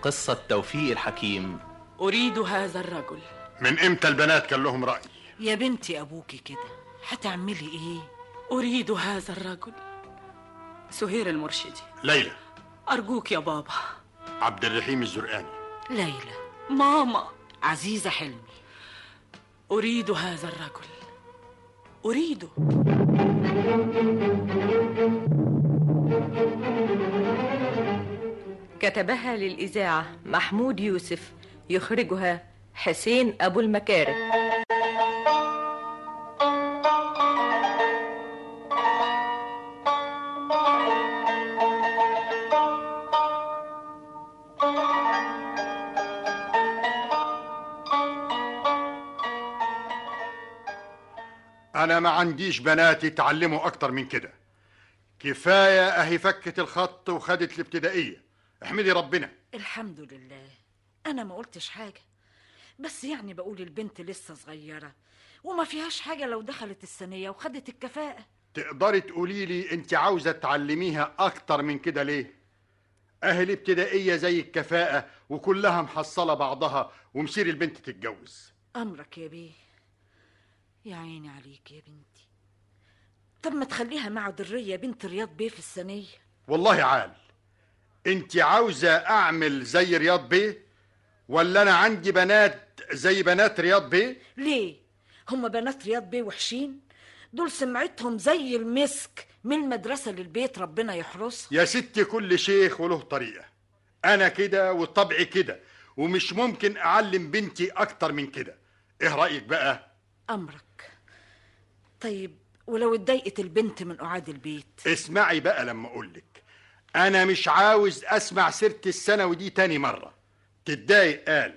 قصة توفيق الحكيم أريد هذا الرجل من امتى البنات كان لهم رأي يا بنتي ابوكي كده هتعملي ايه أريد هذا الرجل سهير المرشدي ليلى أرجوك يا بابا عبد الرحيم الزرقاني ليلى ماما عزيزة حلمي أريد هذا الرجل أريده كتبها للإذاعة محمود يوسف يخرجها حسين أبو المكارم انا ما عنديش بنات يتعلموا اكتر من كده كفايه اهي فكت الخط وخدت الابتدائيه احمدي ربنا الحمد لله انا ما قلتش حاجة بس يعني بقول البنت لسه صغيرة وما فيهاش حاجة لو دخلت الثانية وخدت الكفاءة تقدري تقولي لي انت عاوزه تعلميها اكتر من كده ليه اهي الابتدائيه زي الكفاءه وكلها محصله بعضها ومسير البنت تتجوز امرك يا بيه يا عيني عليك يا بنتي طب ما تخليها مع درية بنت رياض بيه في الثانية والله عال انت عاوزه اعمل زي رياض بيه ولا انا عندي بنات زي بنات رياض بيه ليه هم بنات رياض بيه وحشين دول سمعتهم زي المسك من المدرسة للبيت ربنا يحرسها يا ستي كل شيخ وله طريقه انا كده وطبعي كده ومش ممكن اعلم بنتي اكتر من كده ايه رايك بقى أمرك طيب ولو اتضايقت البنت من قعاد البيت اسمعي بقى لما اقولك انا مش عاوز اسمع سيره الثانوي دي تاني مره تتضايق قال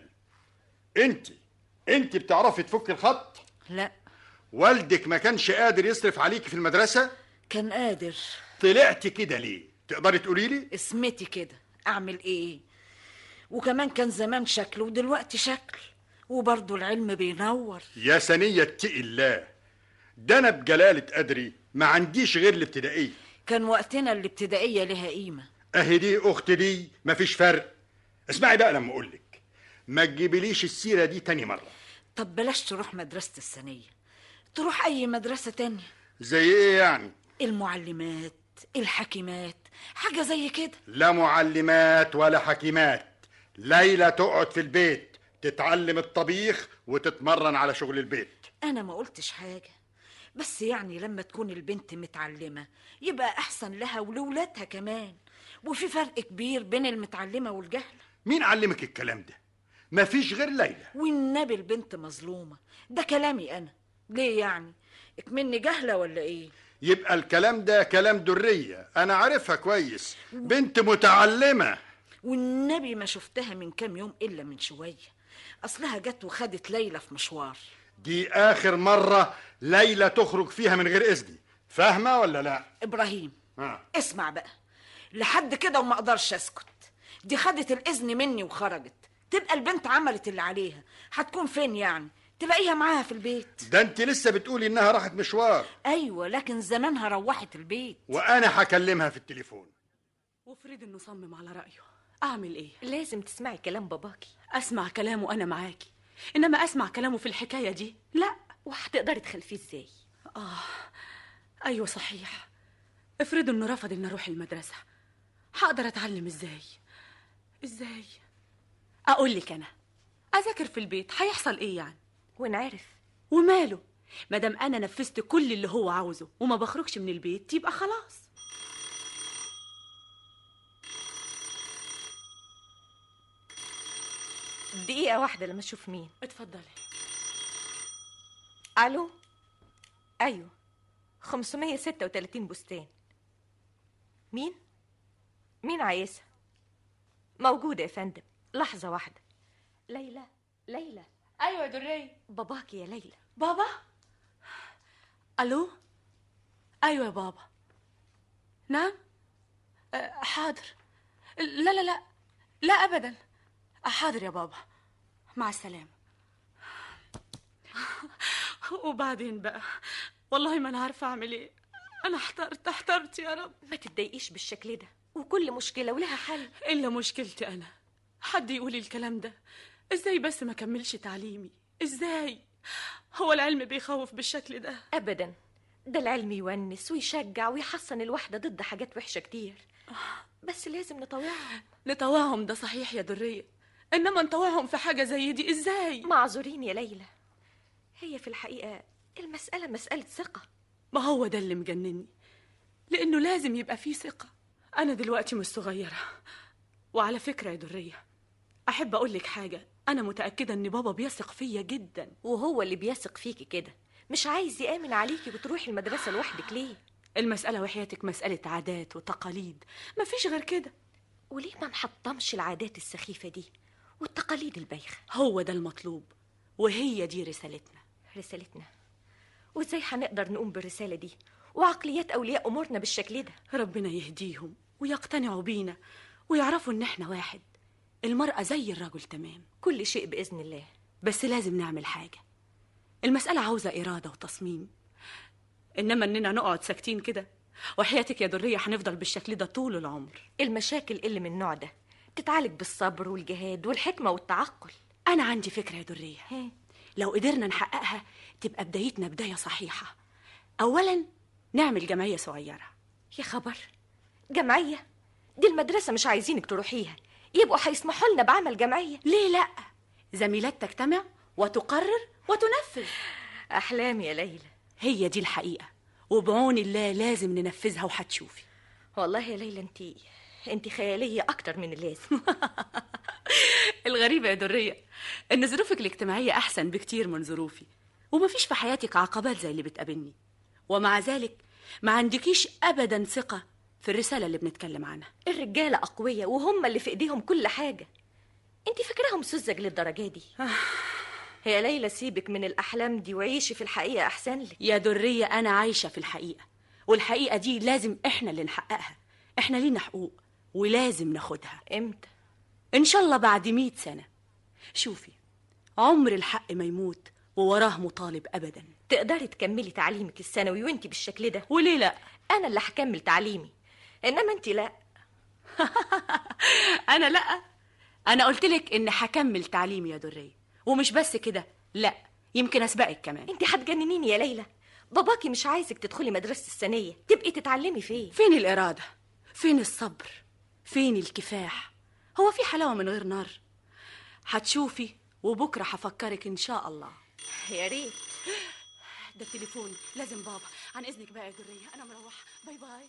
انت انت بتعرفي تفك الخط لا والدك ما كانش قادر يصرف عليك في المدرسه كان قادر طلعتي كده ليه تقدري تقولي لي اسمتي كده أعمل إيه وكمان كان زمان شكل ودلوقتي شكل وبرضه العلم بينور يا سنيه اتقي الله ده انا بجلاله قدري ما عنديش غير الابتدائيه كان وقتنا الابتدائية لها قيمة اهي دي اختي دي مفيش فرق اسمعي بقى لما اقولك ما تجيبليش السيره دي تاني مره طب بلاش تروح مدرسة الثانية تروح أي مدرسة تانية زي ايه يعني المعلمات الحكيمات حاجة زي كده لا معلمات ولا حكيمات ليلى تقعد في البيت تتعلم الطبيخ وتتمرن على شغل البيت أنا ما قلتش حاجة بس يعني لما تكون البنت متعلمة يبقى أحسن لها ولولادها كمان وفي فرق كبير بين المتعلمة والجهلة مين علمك الكلام ده مفيش غير ليلى والنبي البنت مظلومة ده كلامي أنا ليه يعني اكمني جهلة ولا إيه يبقى الكلام ده كلام درية أنا عارفها كويس بنت متعلمة والنبي ما شفتها من كام يوم إلا من شوية أصلها جت وخدت ليلى في مشوار دي آخر مرة ليلى تخرج فيها من غير إذني فاهمة ولا لا؟ إبراهيم ها. اسمع بقى لحد كده وما أقدرش أسكت دي خدت الإذن مني وخرجت تبقى البنت عملت اللي عليها هتكون فين يعني تلاقيها معاها في البيت ده أنت لسه بتقولي إنها راحت مشوار أيوة لكن زمانها روحت البيت وأنا هكلمها في التليفون وفريد انه صمم على رأيه أعمل إيه؟ لازم تسمعي كلام باباكي أسمع كلامه أنا معاكي إنما أسمع كلامه في الحكاية دي لا وهتقدري تخلفيه ازاي آه أيوة صحيح افرض إنه رفض إن أروح المدرسة هقدر أتعلم إزاي؟ إزاي؟ أقول لك أنا أذاكر في البيت هيحصل إيه يعني؟ ونعرف وماله؟ مادام أنا نفذت كل اللي هو عاوزه وما بخرجش من البيت يبقى خلاص دقيقة واحدة لما اشوف مين اتفضلي الو ايوه 536 بستان مين مين عايزها موجودة يا فندم لحظة واحدة ليلى ليلى أيوة يا دري باباكي يا ليلى بابا ألو أيوة يا بابا نعم أه، حاضر لا لا لا لا أبدا حاضر يا بابا مع السلامة وبعدين بقى والله ما أنا عارفة أعمل إيه أنا احترت احترت يا رب ما تتضايقيش بالشكل ده وكل مشكلة ولها حل إلا مشكلتي أنا حد يقول الكلام ده ازاي بس ما كملش تعليمي ازاي هو العلم بيخوف بالشكل ده ابدا ده العلم يونس ويشجع ويحصن الواحده ضد حاجات وحشه كتير بس لازم نطوعهم نطوعهم ده صحيح يا درية انما نطوعهم في حاجة زي دي ازاي معذورين يا ليلى هي في الحقيقه المساله مساله ثقه ما هو ده اللي مجنني لانه لازم يبقى فيه ثقة انا دلوقتي مش صغيرة وعلى فكرة يا درية احب اقول لك حاجة انا متأكدة ان بابا بيثق فيا جدا وهو اللي بيثق فيكي كده مش عايز يامن عليكي وتروحي المدرسه لوحدك ليه المسألة وحياتك مسألة عادات وتقاليد مفيش غير كده وليه ما نحطمش العادات السخيفه دي والتقاليد البايخه هو ده المطلوب وهي دي رسالتنا رسالتنا وازاي هنقدر نقوم بالرساله دي وعقليات اولياء امورنا بالشكل ده ربنا يهديهم ويقتنعوا بينا ويعرفوا ان احنا واحد المرأة زي الرجل تمام كل شيء باذن الله بس لازم نعمل حاجة المسألة عاوزة إرادة وتصميم إنما إننا نقعد ساكتين كده وحياتك يا درية هنفضل بالشكل ده طول العمر المشاكل اللي من النوع ده تتعالج بالصبر والجهاد والحكمه والتعقل أنا عندي فكرة يا درية ها لو قدرنا نحققها تبقى بدايتنا بداية صحيحة أولا نعمل جمعية صغيرة يا خبر جمعيه دي المدرسه مش عايزينك تروحيها يبقوا هيسمحوا لنا بعمل جمعيه ليه لأ زميلات تجتمع وتقرر وتنفذ احلام يا ليلى هي دي الحقيقة وبعون الله لازم ننفذها وهتشوفي والله يا ليلى انت انت خياليه اكتر من اللازم الغريبة يا درية إن ظروفك الاجتماعية أحسن بكتير من ظروفي ومفيش في حياتك عقبات زي اللي بتقابلني ومع ذلك ما عندكيش أبدا ثقة في الرسالة اللي بنتكلم عنها الرجاله اقوياء وهم اللي في ايديهم كل حاجه انت فاكراهم سذج للدرجه دي يا ليلى سيبك من الاحلام دي وعيشي في الحقيقه احسن لك يا درية أنا عايشة في الحقيقة والحقيقة دي لازم إحنا اللي نحققها إحنا لينا حقوق ولازم ناخدها امتى إن شاء الله بعد مئة سنة شوفي عمر الحق ما يموت ووراه مطالب أبدا تقدري تكملي تعليمك الثانوي وانت بالشكل ده وليه لأ انا اللي هكمل تعليمي انما انت لا انا لا انا قلت لك ان هكمل تعليمي يا دريه ومش بس كده لا يمكن اسبقك كمان انت هتجننيني يا ليلى باباكي مش عايزك تدخلي مدرسه الثانيه تبقي تتعلمي فين فين الاراده فين الصبر فين الكفاح هو في حلاوه من غير نار هتشوفي وبكره هفكرك ان شاء الله يا ريت ده التليفون لازم بابا عن اذنك بقى يا دريه انا مروحه باي باي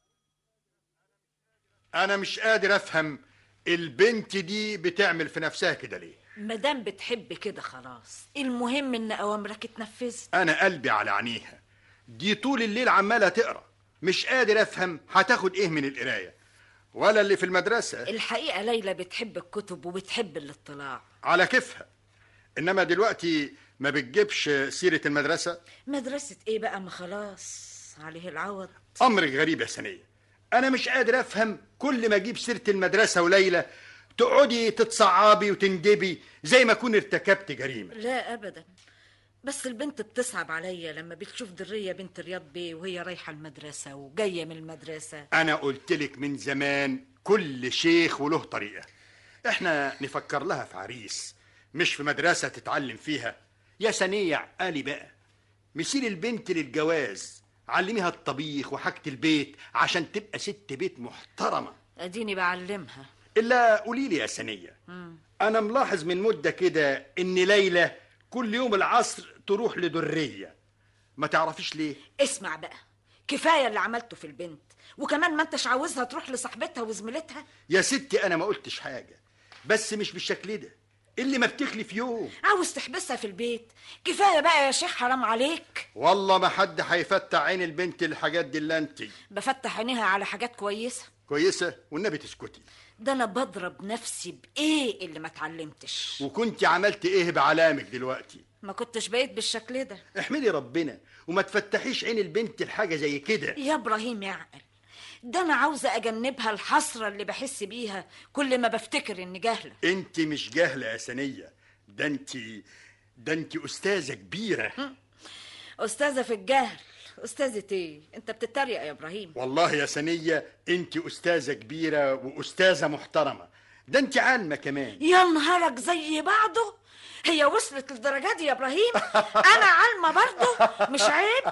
انا مش قادر افهم البنت دي بتعمل في نفسها كده ليه مادام بتحب كده خلاص المهم ان اوامرك اتنفذت انا قلبي على عينيها دي طول الليل عماله تقرا مش قادر افهم هتاخد ايه من القرايه ولا اللي في المدرسه الحقيقه ليلى بتحب الكتب وبتحب الاطلاع على كيفها انما دلوقتي ما بتجيبش سيره المدرسه مدرسه ايه بقى ما خلاص عليه العوض امر غريب يا سنيه انا مش قادر افهم كل ما اجيب سيره المدرسه وليلى تقعدي تتصعبي وتندبي زي ما اكون ارتكبت جريمه لا ابدا بس البنت بتصعب عليا لما بتشوف دريه بنت رياض بيه وهي رايحه المدرسه وجايه من المدرسه انا قلت لك من زمان كل شيخ وله طريقه احنا نفكر لها في عريس مش في مدرسه تتعلم فيها يا سنيع قالي بقى مسير البنت للجواز علميها الطبيخ وحاجه البيت عشان تبقى ست بيت محترمه اديني بعلمها الا قولي لي يا سنيه انا ملاحظ من مده كده ان ليلى كل يوم العصر تروح لدريه ما تعرفيش ليه اسمع بقى كفايه اللي عملته في البنت وكمان ما انتش عاوزها تروح لصاحبتها وزميلتها يا ستي انا ما قلتش حاجه بس مش بالشكل ده اللي ما بتخلف يوم عاوز تحبسها في البيت كفايه بقى يا شيخ حرام عليك والله ما حد هيفتح عين البنت الحاجات دي الا انت بفتح عينيها على حاجات كويسه كويسه والنبي تسكتي ده انا بضرب نفسي بايه اللي ما اتعلمتش وكنت عملت ايه بعلامك دلوقتي ما كنتش بقيت بالشكل ده احمدي ربنا وما تفتحيش عين البنت الحاجه زي كده يا ابراهيم يعقل ده انا عاوزه اجنبها الحسره اللي بحس بيها كل ما بفتكر اني جاهله انت مش جاهله يا سنيه ده انت ده انت استاذه كبيره استاذه في الجهل استاذه ايه انت بتتريق يا ابراهيم والله يا سنيه انت استاذه كبيره واستاذه محترمه ده انت عالمه كمان يا نهارك زي بعضه هي وصلت للدرجة دي يا ابراهيم انا عالمة برضه مش عيب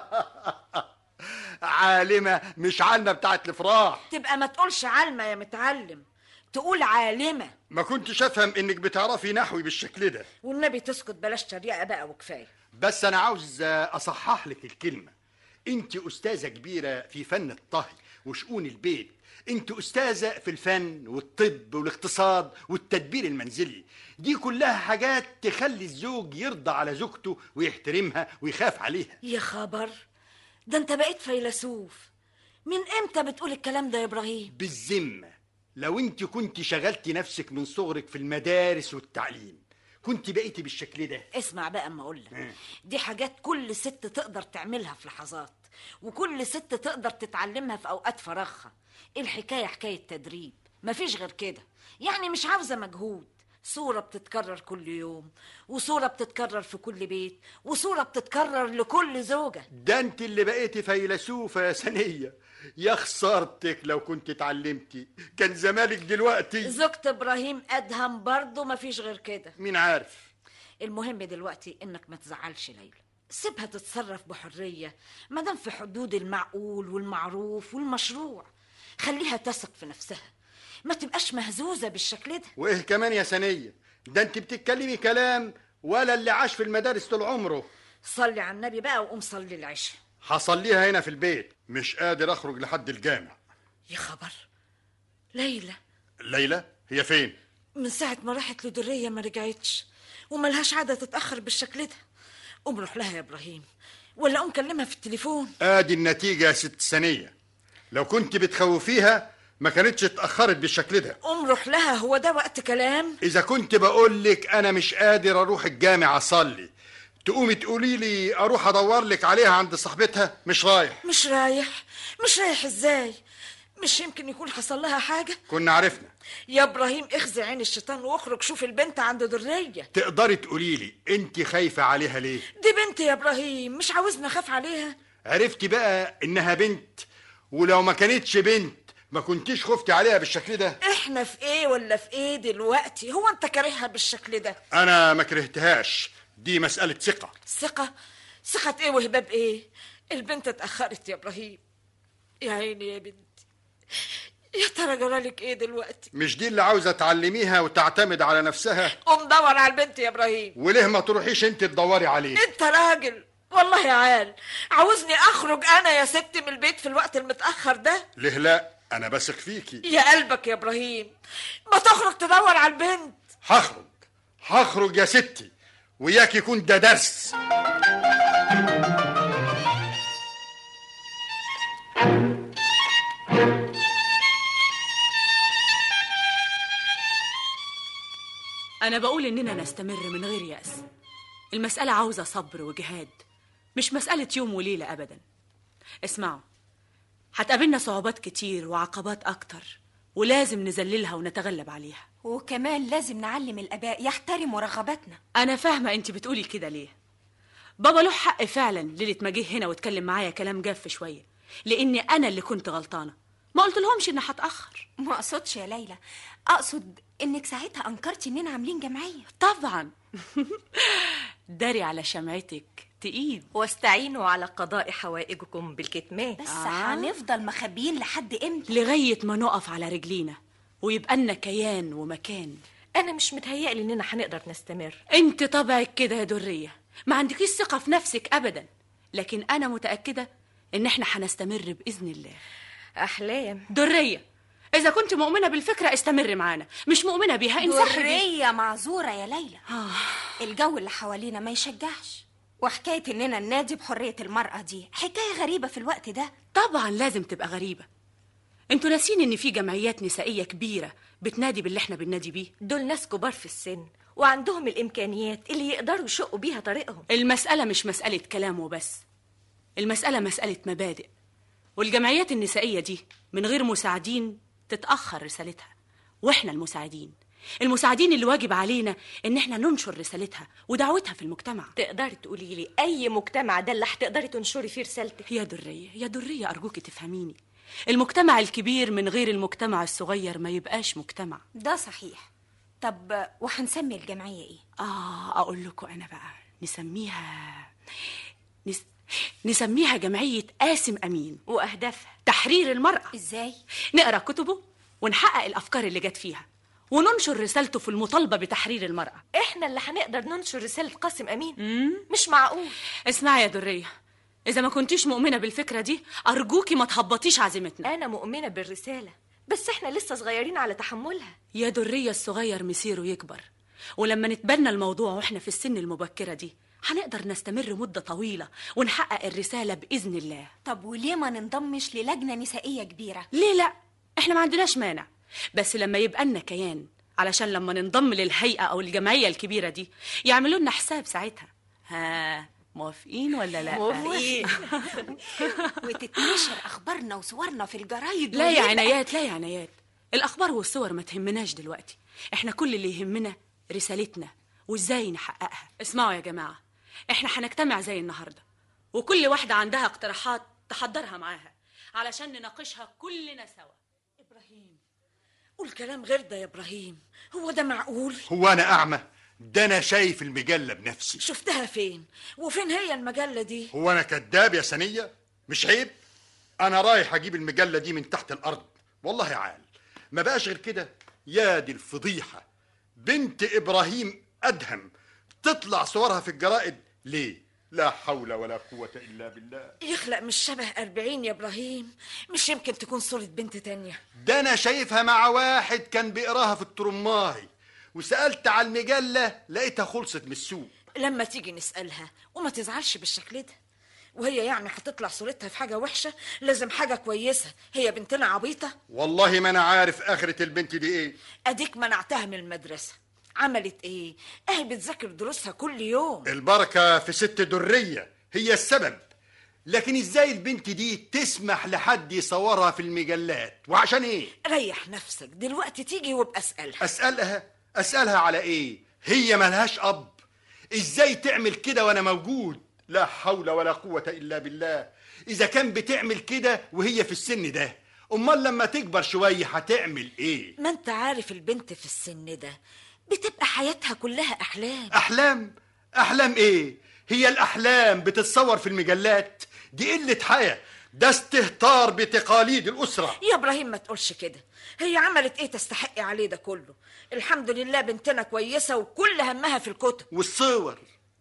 عالمه مش عالمه بتاعت الافراح تبقى ما تقولش عالمة يا متعلم تقول عالمة ما كنتش افهم انك بتعرفي نحوي بالشكل ده والنبي تسكت بلاش تريقة بقى وكفاية بس انا عاوز اصحح لك الكلمه انت استاذه كبيره في فن الطهي وشؤون البيت انت استاذه في الفن والطب والاقتصاد والتدبير المنزلي دي كلها حاجات تخلي الزوج يرضى على زوجته ويحترمها ويخاف عليها يا خبر ده انت بقيت فيلسوف من امتى بتقول الكلام ده يا ابراهيم بالذمه لو انت كنت شغلتي نفسك من صغرك في المدارس والتعليم كنت بقيتي بالشكل ده اسمع بقى اما اقول إيه. لك دي حاجات كل ست تقدر تعملها في لحظات وكل ست تقدر تتعلمها في اوقات فراغها الحكايه حكايه تدريب مفيش غير كده يعني مش عاوزه مجهود صورة بتتكرر كل يوم وصورة بتتكرر في كل بيت وصورة بتتكرر لكل زوجة ده انت اللي بقيتي فيلسوفة يا سنية يا خسارتك لو كنت اتعلمتي كان زمانك دلوقتي زوجة ابراهيم ادهم برضه مفيش غير كده مين عارف المهم دلوقتي انك ما تزعلش ليلى سيبها تتصرف بحرية مادام في حدود المعقول والمعروف والمشروع خليها تثق في نفسها ما تبقاش مهزوزة بالشكل ده وايه كمان يا سنية ده انت بتتكلمي كلام ولا اللي عاش في المدارس طول عمره صلي على النبي بقى وقوم صلي العشاء هصليها هنا في البيت مش قادر اخرج لحد الجامع يا خبر ليلى ليلى هي فين من ساعة ما راحت لدرية ما رجعتش وملهاش عادة تتأخر بالشكل ده قوم روح لها يا إبراهيم ولا قوم كلمها في التليفون ادي النتيجة يا ست سنية لو كنت بتخوفيها ما كانتش اتأخرت بالشكل ده قوم روح لها هو ده وقت كلام إذا كنت بقول لك أنا مش قادر أروح الجامع أصلي تقومي تقولي لي أروح أدور لك عليها عند صاحبتها مش رايح مش رايح مش رايح ازاي مش يمكن يكون حصل لها حاجة كنا عرفنا يا إبراهيم اخزي عين الشيطان واخرج شوف البنت عند درية تقدري تقولي لي أنت خايفة عليها ليه دي بنت يا إبراهيم مش عاوزني أخاف عليها عرفتي بقى إنها بنت ولو ما كانتش بنت ما كنتيش خفتي عليها بالشكل ده احنا في ايه ولا في ايه دلوقتي هو انت كارهها بالشكل ده أنا ما كرهتهاش دي مسألة ثقة ثقة ثقة ايه وهباب ايه البنت اتأخرت يا إبراهيم يا عيني يا بنتي يا ترى جرالك ايه دلوقتي مش دي اللي عاوزة تعلميها وتعتمد على نفسها قوم دور على البنت يا إبراهيم وليه ما تروحيش أنت تدوري عليه انت راجل والله يا عال عاوزني اخرج انا يا ستي من البيت في الوقت المتاخر ده ليه لا أنا بثق فيكي يا قلبك يا ابراهيم ما تخرج تدور على البنت هخرج هخرج يا ستي وياك يكون ده درس أنا بقول إننا نستمر من غير يأس المسألة عاوزة صبر وجهاد مش مسألة يوم وليلة أبدا اسمعوا هتقابلنا صعوبات كتير وعقبات أكتر ولازم نذللها ونتغلب عليها وكمان لازم نعلم الآباء يحترموا رغباتنا أنا فاهمة أنت بتقولي كده ليه بابا له حق فعلا ليلة ما جه هنا واتكلم معايا كلام جاف شوية لأني أنا اللي كنت غلطانة ما قلت لهمش إن هتأخر ما أقصدش يا ليلى أقصد إنك ساعتها أنكرتي إننا عاملين جمعية طبعا داري على شمعتك تقيل واستعينوا على قضاء حوائجكم بالكتمان بس آه. هنفضل مخبيين لحد إمتى لغاية ما نقف على رجلينا ويبقى لنا كيان ومكان انا مش متهيألي اننا هنقدر نستمر انت طبعك كده يا درية ما عندكيش ثقة في نفسك أبدا لكن أنا متأكدة إن احنا هنستمر بإذن الله احلام درية إذا كنت مؤمنة بالفكرة استمر معانا مش مؤمنة بيها انسحبي درية معذورة يا ليلى الجو اللي حوالينا ما يشجعش وحكاية إننا ننادي بحرية المرأة دي حكاية غريبة في الوقت ده طبعا لازم تبقى غريبة انتوا ناسين ان في جمعيات نسائية كبيرة بتنادي باللي احنا بننادي بيه دول ناس كبار في السن وعندهم الامكانيات اللي يقدروا يشقوا بيها طريقهم المسألة مش مسألة كلام وبس المسألة مسألة مبادئ والجمعيات النسائية دي من غير مساعدين تتأخر رسالتها واحنا المساعدين المساعدين اللي واجب علينا ان احنا ننشر رسالتها ودعوتها في المجتمع تقدري تقولي لي اي مجتمع ده اللي هتقدري تنشري فيه رسالتك يا درية يا درية أرجوك تفهميني المجتمع الكبير من غير المجتمع الصغير ما يبقاش مجتمع ده صحيح طب وهنسمي الجمعية ايه آه أقول لكم أنا بقى نسميها نس... نسميها جمعية قاسم أمين واهدافها تحرير المرأة ازاي نقرا كتبه ونحقق الافكار اللي جت فيها وننشر رسالته في المطالبه بتحرير المراه احنا اللي هنقدر ننشر رساله قاسم امين مش معقول اسمعي يا دريه اذا ما كنتيش مؤمنه بالفكره دي ارجوكي ما تهبطيش عزيمتنا انا مؤمنه بالرساله بس احنا لسه صغيرين على تحملها يا دريه الصغير مسيره يكبر ولما نتبنى الموضوع واحنا في السن المبكره دي هنقدر نستمر مده طويله ونحقق الرساله باذن الله طب وليه ما ننضمش للجنة نسائية كبيرة ليه لا احنا ما عندناش مانع بس لما يبقى لنا كيان علشان لما ننضم للهيئه او الجمعيه الكبيره دي يعملوا لنا حساب ساعتها ها موافقين ولا لا موافقين. وتتنشر اخبارنا وصورنا في الجرايد لا يا ونبقى- عنايات لا يا عنايات الاخبار والصور ما تهمناش دلوقتي احنا كل اللي يهمنا رسالتنا وازاي نحققها اسمعوا يا جماعه احنا هنجتمع زي النهارده وكل واحده عندها اقتراحات تحضرها معاها علشان نناقشها كلنا سوا ابراهيم قول كلام غير ده يا ابراهيم هو ده معقول هو انا اعمى ده انا شايف المجله بنفسي شفتها فين وفين هي المجله دي هو انا كذاب يا سنيه مش عيب انا رايح اجيب المجله دي من تحت الارض والله عال ما بقاش غير كده يا دي الفضيحه بنت ابراهيم ادهم تطلع صورها في الجرائد ليه لا حول ولا قوه الا بالله يخلق مش شبه أربعين يا إبراهيم مش يمكن تكون صورة بنت تانية ده انا شايفها مع واحد كان بيقراها في الترماي وسالت على المجله لقيتها خلصت من السوق لما تيجي نسألها وما تزعلش بالشكل ده وهي يعني هتطلع صورتها في حاجة وحشة لازم حاجة كويسة هي بنتنا عبيطة والله ما انا عارف اخره البنت دي ايه أديك منعتها من المدرسة عملت ايه؟ اهي بتذاكر دروسها كل يوم البركة في ست درية هي السبب لكن ازاي البنت دي تسمح لحد يصورها في المجلات وعشان ايه ريح نفسك دلوقتي تيجي وابقى اسألها اسألها اسألها على ايه هي ملهاش اب ازاي تعمل كده وانا موجود لا حول ولا قوة الا بالله اذا كان بتعمل كده وهي في السن ده امال لما تكبر شوية هتعمل ايه ما انت عارف البنت في السن ده بتبقى حياتها كلها أحلام احلام احلام ايه هي الاحلام بتتصور في المجلات دي قله حياه ده استهتار بتقاليد الاسره يا ابراهيم ما تقولش كده هي عملت ايه تستحقي عليه ده كله الحمد لله بنتنا كويسه وكل همها في الكتب والصور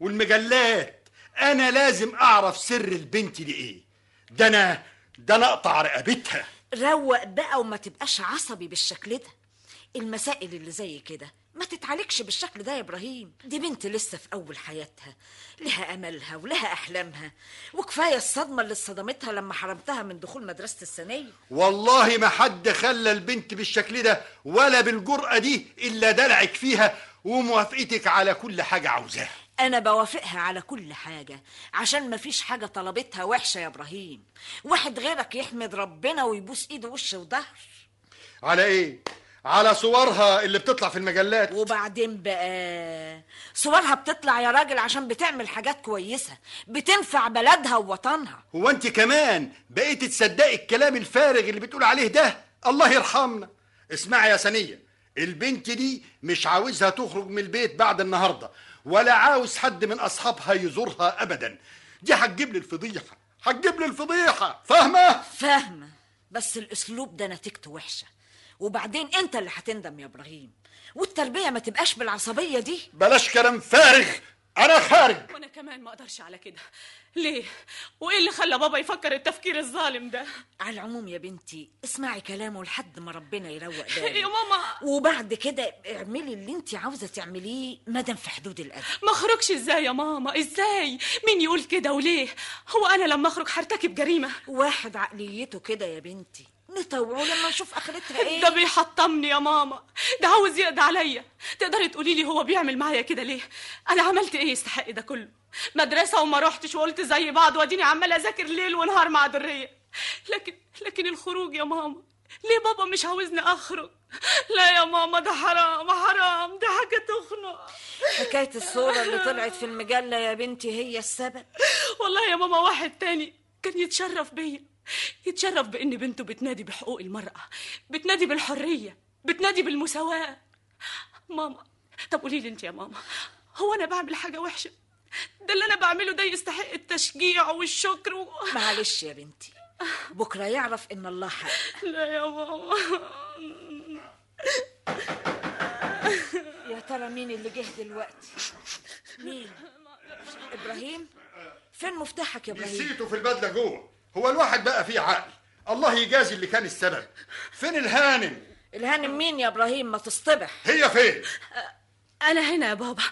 والمجلات انا لازم اعرف سر البنت دي ايه ده انا ده انا اقطع رقبتها روق بقى وما تبقاش عصبي بالشكل ده المسائل اللي زي كده ما تتعالجش بالشكل ده يا ابراهيم دي بنت لسه في اول حياتها لها املها ولها احلامها وكفايه الصدمه اللي اتصدمتها لما حرمتها من دخول مدرسه الثانويه والله ما حد خلى البنت بالشكل ده ولا بالجرأة دي إلا دلعك فيها وموافقتك على كل حاجة عاوزاها انا بوافقها على كل حاجه عشان ما فيش حاجه طلبتها وحشه يا ابراهيم واحد غيرك يحمد ربنا ويبوس ايده وش وظهر على إيه؟ على صورها اللي بتطلع في المجلات وبعدين بقى صورها بتطلع يا راجل عشان بتعمل حاجات كويسه بتنفع بلدها ووطنها هو انت كمان بقيت تصدقي الكلام الفارغ اللي بتقول عليه ده الله يرحمنا اسمعي يا سنية البنت دي مش عاوزها تخرج من البيت بعد النهاردة ولا عاوز حد من أصحابها يزورها أبدا دي هتجيب لي الفضيحة هتجيب لي الفضيحة فاهمة؟ فاهمه بس الاسلوب ده نتيجته وحشه وبعدين انت اللي هتندم يا ابراهيم والتربيه ما تبقاش بالعصبيه دي بلاش كلام فارغ أنا خارج وانا كمان ما اقدرش على كده ليه وايه اللي خلى بابا يفكر التفكير الظالم ده على العموم يا بنتي اسمعي كلامه لحد ما ربنا يروق يا بالك ماما وبعد كده اعملي اللي انت عاوزه تعمليه مادام في حدود الادب ما اخرجش ازاي يا ماما ازاي مين يقول كده وليه هو انا لما اخرج هرتكب جريمه واحد عقليته كده يا بنتي نطوعه لما نشوف اخرتها ايه ده بيحطمني يا ماما ده عاوز يقضي عليا تقدري تقولي لي هو بيعمل معايا كده ليه انا عملت ايه يستحق ده كله مدرسه وما رحتش وقلت زي بعض واديني عماله اذاكر ليل ونهار مع دريه لكن لكن الخروج يا ماما ليه بابا مش عاوزني اخرج لا يا ماما ده حرام حرام ده حاجه تخنق حكايه الصوره اللي طلعت في المجله يا بنتي هي السبب والله يا ماما واحد تاني كان يتشرف بيا يتشرف بإن بنته بتنادي بحقوق المرأة بتنادي بالحرية بتنادي بالمساواة ماما طب قولي لي انت يا ماما هو أنا بعمل حاجة وحشة ده اللي أنا بعمله ده يستحق التشجيع والشكر و... معلش يا بنتي بكره يعرف ان الله حق لا يا ماما يا ترى مين اللي جه دلوقتي مين ابراهيم فين مفتاحك يا ابراهيم نسيته في البدله جوه هو الواحد بقى فيه عقل الله يجازي اللي كان السبب فين الهانم الهانم مين يا ابراهيم ما تصطبح هي فين أنا هنا يا بابا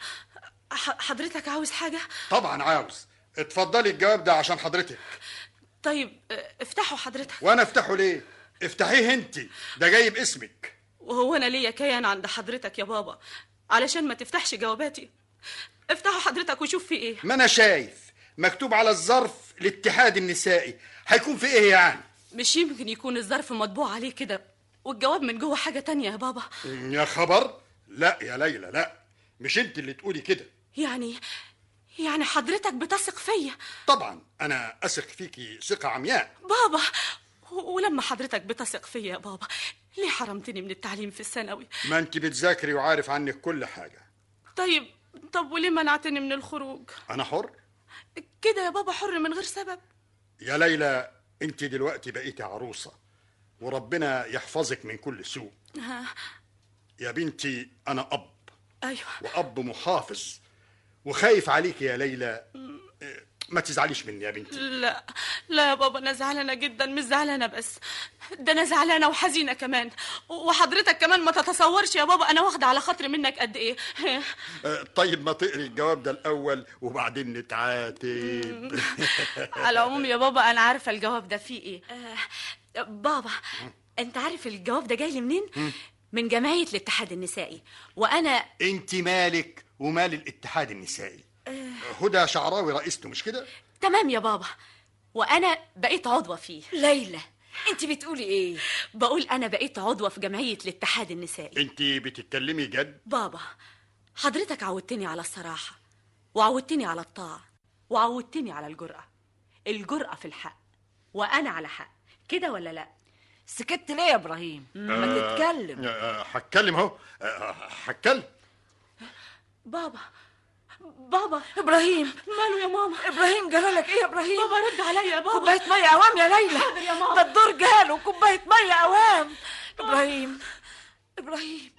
ح- حضرتك عاوز حاجة؟ طبعا عاوز اتفضلي الجواب ده عشان حضرتك طيب اه، افتحوا حضرتك وانا افتحه ليه افتحيه انت ده جاي باسمك وهو انا ليا كيان عند حضرتك يا بابا علشان ما تفتحش جواباتي افتحوا حضرتك وشوف في ايه ما انا شايف مكتوب على الظرف الاتحاد النسائي هيكون في ايه يعني مش يمكن يكون الظرف مطبوع عليه كده والجواب من جوه حاجة تانية يا بابا يا خبر لا يا ليلى لا مش انت اللي تقولي كده يعني يعني حضرتك بتثق فيا طبعا انا اثق فيكي ثقه عمياء بابا و- ولما حضرتك بتثق فيا يا بابا ليه حرمتني من التعليم في الثانوي ما انت بتذاكري وعارف عنك كل حاجه طيب طب وليه منعتني من الخروج انا حر كده يا بابا حر من غير سبب يا ليلى انت دلوقتي بقيتي عروسه وربنا يحفظك من كل سوء ها يا بنتي انا اب ايوه واب محافظ وخايف عليك يا ليلى اه، ما تزعليش مني يا بنتي لا لا يا بابا انا زعلانه جدا مش زعلانه بس ده انا زعلانه وحزينه كمان وحضرتك كمان ما تتصورش يا بابا انا واخده على خاطري منك قد ايه اه، طيب ما تقري الجواب ده الاول وبعدين نتعاتب على العموم يا بابا انا عارفه الجواب ده فيه ايه آه بابا انت عارف الجواب ده جاي لي منين من جمعيه الاتحاد النسائي وانا انت مالك ومال الاتحاد النسائي هدى شعراوي رئيسته مش كده تمام يا بابا وانا بقيت عضوه فيه ليلى انت بتقولي ايه بقول انا بقيت عضوه في جمعيه الاتحاد النسائي انت بتتكلمي جد بابا حضرتك عودتني على الصراحة وعودتني على الطاعة وعودتني على الجرأة الجرأة في الحق وأنا على حق كده ولا لا سكت ليه يا ابراهيم ما تتكلم اه، هتكلم اهو اه، هتكلم بابا بابا ابراهيم ماله يا ماما ابراهيم جرالك ايه يا ابراهيم بابا رد عليا يا بابا كوبايه ميه اوام يا ليلى حاضر يا ماما. ده الدور جاله كوبايه ميه اوام ابراهيم ابراهيم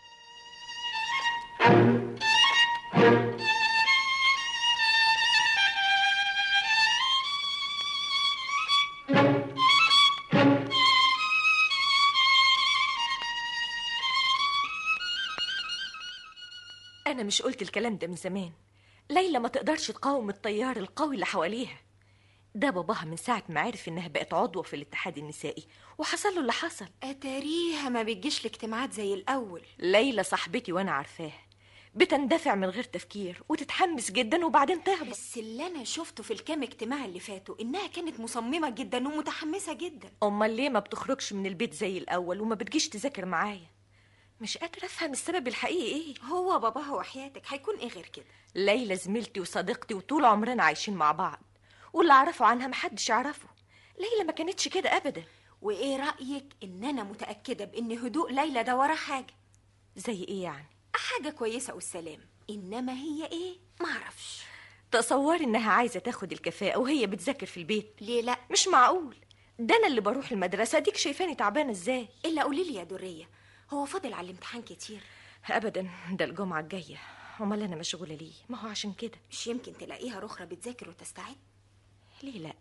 أنا مش قلت الكلام ده من زمان ليلى ما تقدرش تقاوم التيار القوي اللي حواليها ده باباها من ساعة ما عرف إنها بقت عضوة في الاتحاد النسائي وحصل له اللي حصل اتاريها ما بتجيش الاجتماعات زي الاول ليلى صاحبتي وأنا عارفاها بتندفع من غير تفكير وتتحمس جدا وبعدين تهبط بس اللي انا شفته في الكام اجتماع اللي فاتوا انها كانت مصممه جدا ومتحمسه جدا أمال ليه ما بتخرجش من البيت زي الأول وما بتجيش تذاكر معايا مش قادرة أفهم السبب الحقيقي إيه هو باباها وحياتك هيكون ايه غير كده ليلى زميلتي وصديقتي وطول عمرنا عايشين مع بعض واللي أعرفه عنها محدش يعرفه ليلى ما كانتش كده أبدا وايه رايك ان انا متاكده بان هدوء ليلى ده وراه حاجه زي إيه يعني حاجه كويسه والسلام انما هي ايه معرفش تصوري إنها عايزة تاخد الكفاءة وهي بتذاكر في البيت ليه لا مش معقول ده أنا اللي بروح المدرسة ديك شايفاني تعبانة إزاي الا قولي لي يا دريه هو فاضل على الامتحان كتير أبدا ده الجمعة الجاية أمال أنا مشغولة ليه ما هو عشان كده مش يمكن تلاقيها رخرة بتذاكر وتستعد ليه لا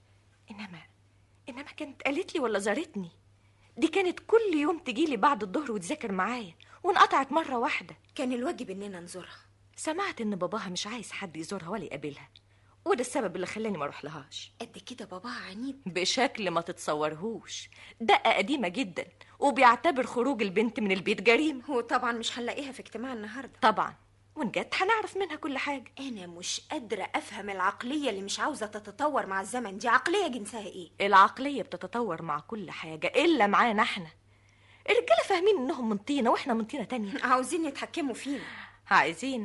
إنما إنما كانت قالت لي ولا زارتني دي كانت كل يوم تجيلي بعد الظهر وتذاكر معايا وانقطعت مرة واحدة كان الواجب اننا نزورها سمعت إن باباها مش عايز حد يزورها ولا يقابلها وده السبب اللي خلاني ما اروح لهاش قد كده باباها عنيد بشكل ما تتصورهوش دقة قديمة جدا وبيعتبر خروج البنت من البيت جريمة وطبعا مش هنلاقيها في اجتماع النهارده طبعا وإن جت هنعرف منها كل حاجة انا مش قادره افهم العقليه اللي مش عاوزه تتطور مع الزمن دي عقليه جنسها ايه العقلية بتتطور مع كل حاجة إلا معانا احنا الرجالة فاهمين إنهم من طينة وإحنا من طينة تانية عاوزين يتحكموا فينا عايزين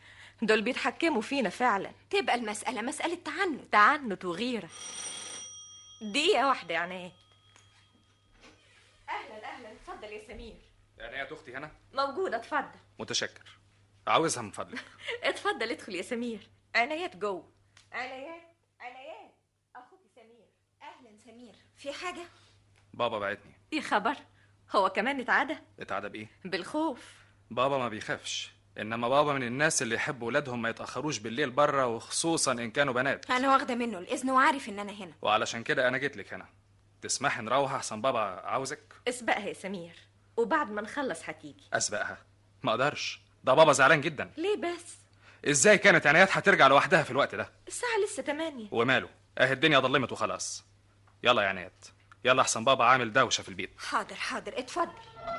دول بيتحكموا فينا فعلا تبقى المساله مساله تعنت تعنت وغيرة دقيقة واحدة يا عنايات أهلا أهلا اتفضل يا سمير عنايات اختي هنا موجودة اتفضل متشكر عاوزها من فضلك اتفضل ادخل يا سمير عنايات جوه عنايات عنايات أخوك سمير اهلا سمير في حاجه بابا بعتني يا خبر هو كمان اتعدى اتعدى بايه بالخوف بابا ما بيخافش انما بابا من الناس اللي يحبوا ولادهم ما يتاخروش بالليل بره وخصوصا ان كانوا بنات انا واخده منه الاذن وعارف ان انا هنا وعلشان كده انا جيت لك هنا تسمحي نروح احسن بابا عاوزك اسبقها يا سمير وبعد ما نخلص هتيجي اسبقها ما اقدرش ده بابا زعلان جدا ليه بس ازاي كانت عنايات هترجع لوحدها في الوقت ده الساعة لسه تمانية وماله اهي الدنيا ضلمت وخلاص يلا يا عنايات يلا احسن بابا عامل دوشه في البيت حاضر حاضر اتفضل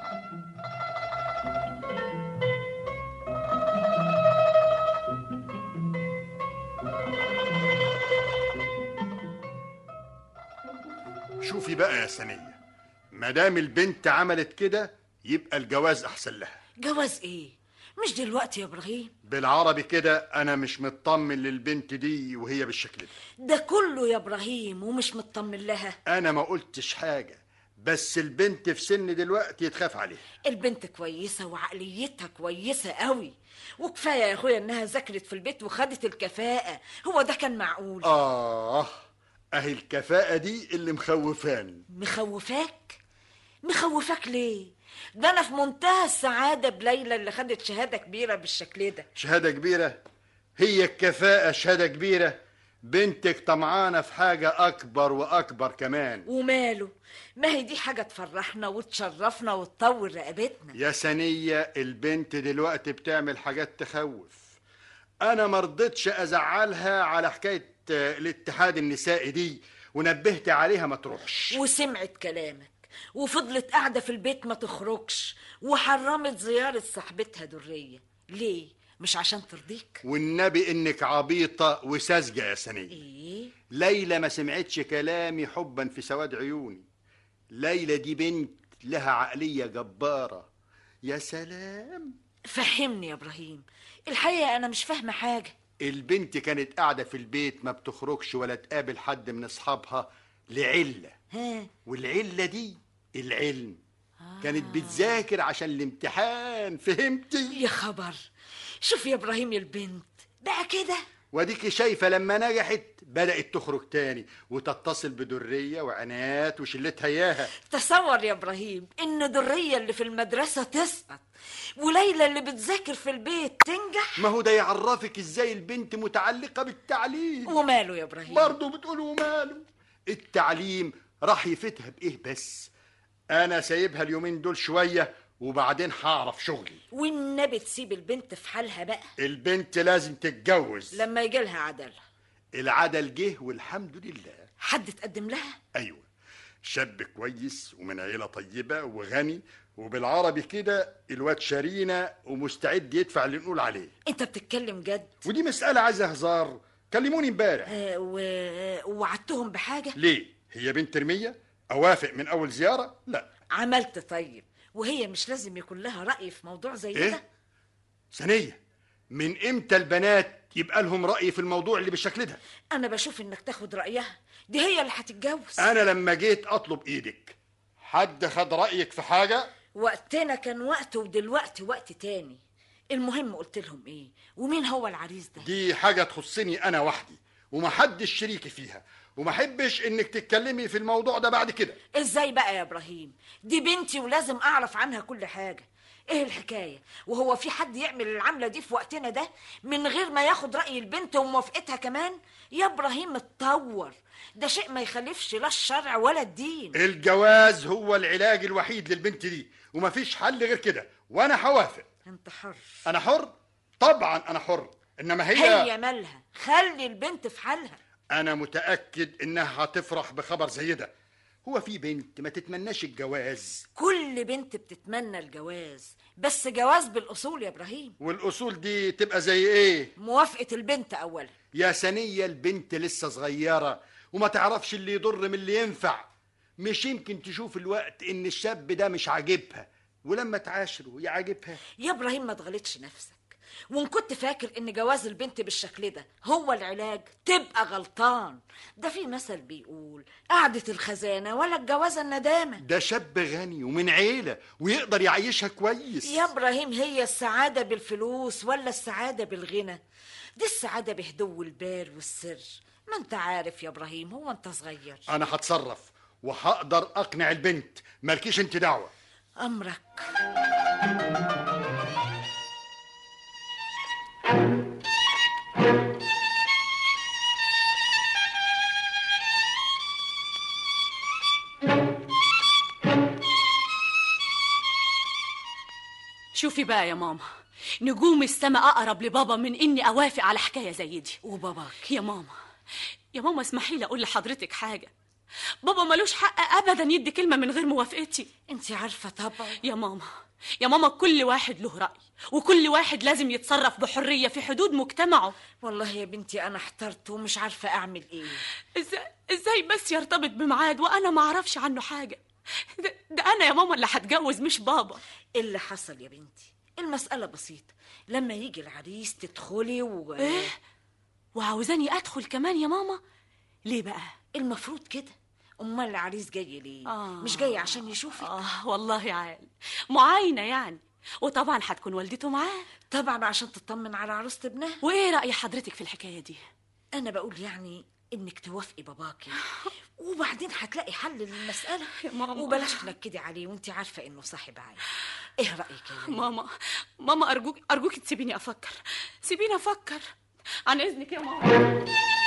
شوفي بقى يا سنية مادام البنت عملت كده يبقى الجواز احسن لها جواز ايه مش دلوقتي يا ابراهيم بالعربي كده انا مش مطمن للبنت دي وهي بالشكل ده ده كله يا ابراهيم ومش مطمن لها انا ما قلتش حاجة بس البنت في سن دلوقتي يتخاف عليها البنت كويسة وعقليتها كويسة قوي وكفاية يا اخويا انها ذاكرت في البيت وخدت الكفاءة هو ده كان معقول اه اهي الكفاءة دي اللي مخوفاني مخوفاك مخوفاك ليه ده انا في منتهى السعادة بليلى اللي خدت شهادة كبيرة بالشكل ده شهادة كبيرة هي الكفاءة شهادة كبيرة بنتك طمعانة في حاجة أكبر وأكبر كمان وماله ما هي دي حاجة تفرحنا وتشرفنا وتطور رقبتنا يا سنية البنت دلوقتي بتعمل حاجات تخوف أنا مرضتش أزعلها على حكاية آه، الاتحاد النسائي دي ونبهت عليها ما تروحش وسمعت كلامك وفضلت قاعدة في البيت ما تخرجش وحرمت زيارة صاحبتها درية ليه؟ مش عشان ترضيك؟ والنبي إنك عبيطة وساذجة يا سنية ايه؟ ليلى ما سمعتش كلامي حبا في سواد عيوني ليلى دي بنت لها عقلية جبارة يا سلام فهمني يا ابراهيم الحقيقة انا مش فاهمة حاجة البنت كانت قاعدة في البيت ما بتخرجش ولا تقابل حد من أصحابها لعلة ها والعلة دي العلم كانت بتذاكر عشان الامتحان فهمتي يا خبر شوف يا ابراهيم البنت بقى كده وديكي شايفة لما نجحت بدأت تخرج تاني وتتصل بدرية وعنات وشلتها إياها تصور يا ابراهيم ان درية اللي في المدرسة تسقط وليلى اللي بتذاكر في البيت تنجح ما هو ده يعرفك ازاي البنت متعلقة بالتعليم وماله يا ابراهيم برضه بتقول وماله التعليم راح يفيدها بإيه بس أنا سايبها اليومين دول شوية وبعدين هعرف شغلي والنبي تسيب البنت في حالها بقى البنت لازم تتجوز لما يجي لها عدلها العدل جه والحمد لله حد تقدم لها ايوه شاب كويس ومن عيله طيبه وغني وبالعربي كده الواد شارينا ومستعد يدفع اللي نقول عليه انت بتتكلم جد ودي مساله عايزه هزار كلموني امبارح آه و... ووعدتهم بحاجة ليه هي بنت رميه اوافق من اول زياره لا عملت طيب وهي مش لازم يكون لها رأي في موضوع زي ايه ده ثانيه من امتى البنات يبقى لهم راي في الموضوع اللي بالشكل ده انا بشوف انك تاخد رأيها دي هي اللي هتتجوز انا لما جيت اطلب ايدك حد خد رايك في حاجه وقتنا كان وقت ودلوقتي وقت تاني المهم قلت لهم ايه ومين هو العريس ده دي حاجة تخصني أنا وحدي ومحدش شريكي فيها وما احبش انك تتكلمي في الموضوع ده بعد كده ازاي بقى يا ابراهيم دي بنتي ولازم اعرف عنها كل حاجه ايه الحكايه وهو في حد يعمل العمله دي في وقتنا ده من غير ما ياخد راي البنت وموافقتها كمان يا ابراهيم اتطور ده شيء ما يخالفش لا الشرع ولا الدين الجواز هو العلاج الوحيد للبنت دي ومفيش حل غير كده وانا هوافق انت حر انا حر طبعا انا حر انما هي, هي مالها خلي البنت في حالها انا متاكد انها هتفرح بخبر زي ده هو في بنت ما تتمناش الجواز كل بنت بتتمنى الجواز بس جواز بالاصول يا ابراهيم والاصول دي تبقى زي ايه موافقه البنت اولا يا سنية البنت لسه صغيرة وما تعرفش اللي يضر من اللي ينفع مش يمكن تشوف الوقت ان الشاب ده مش عاجبها ولما تعاشره يعجبها يا ابراهيم ما تغلطش نفسك وان كنت فاكر ان جواز البنت بالشكل ده هو العلاج تبقى غلطان ده في مثل بيقول قعدة الخزانة ولا الجوازة الندامة ده شاب غني ومن عيلة ويقدر يعيشها كويس يا ابراهيم هي السعادة بالفلوس ولا السعادة بالغنى دي السعادة بهدوء البال والسر ما انت عارف يا ابراهيم هو انت صغير انا هتصرف وهقدر اقنع البنت مالكيش انت دعوة امرك شوفي بقى يا ماما نجوم السماء اقرب لبابا من اني اوافق على حكايه زي دي وباباك يا ماما يا ماما اسمحي لي اقول لحضرتك حاجه بابا ملوش حق ابدا يدي كلمه من غير موافقتي انت عارفة طبعا يا ماما يا ماما كل واحد له راي وكل واحد لازم يتصرف بحريه في حدود مجتمعه والله يا بنتي انا احترت ومش عارفة اعمل ايه ازاي ازاي بس يرتبط بميعاد وانا ما اعرفش عنه حاجه ده, ده انا يا ماما اللي هتجوز مش بابا إيه اللي حصل يا بنتي المسألة بسيطة لما يجي العريس تدخلي و ايه وعاوزاني ادخل كمان يا ماما ليه بقى المفروض كده امال العريس جاي ليه آه. مش جاي عشان يشوفك اه والله عال معاينه يعني وطبعا هتكون والدته معاه طبعا عشان تطمن على عروسة ابنها وايه راي حضرتك في الحكايه دي انا بقول يعني انك توافقي باباكي وبعدين هتلاقي حل للمسألة يا ماما. وبلاش تنكدي عليه وانت عارفة انه صاحب عين ايه رأيك يا ليلى؟ ماما ماما ارجوك ارجوك تسيبيني افكر سيبيني افكر عن اذنك يا ماما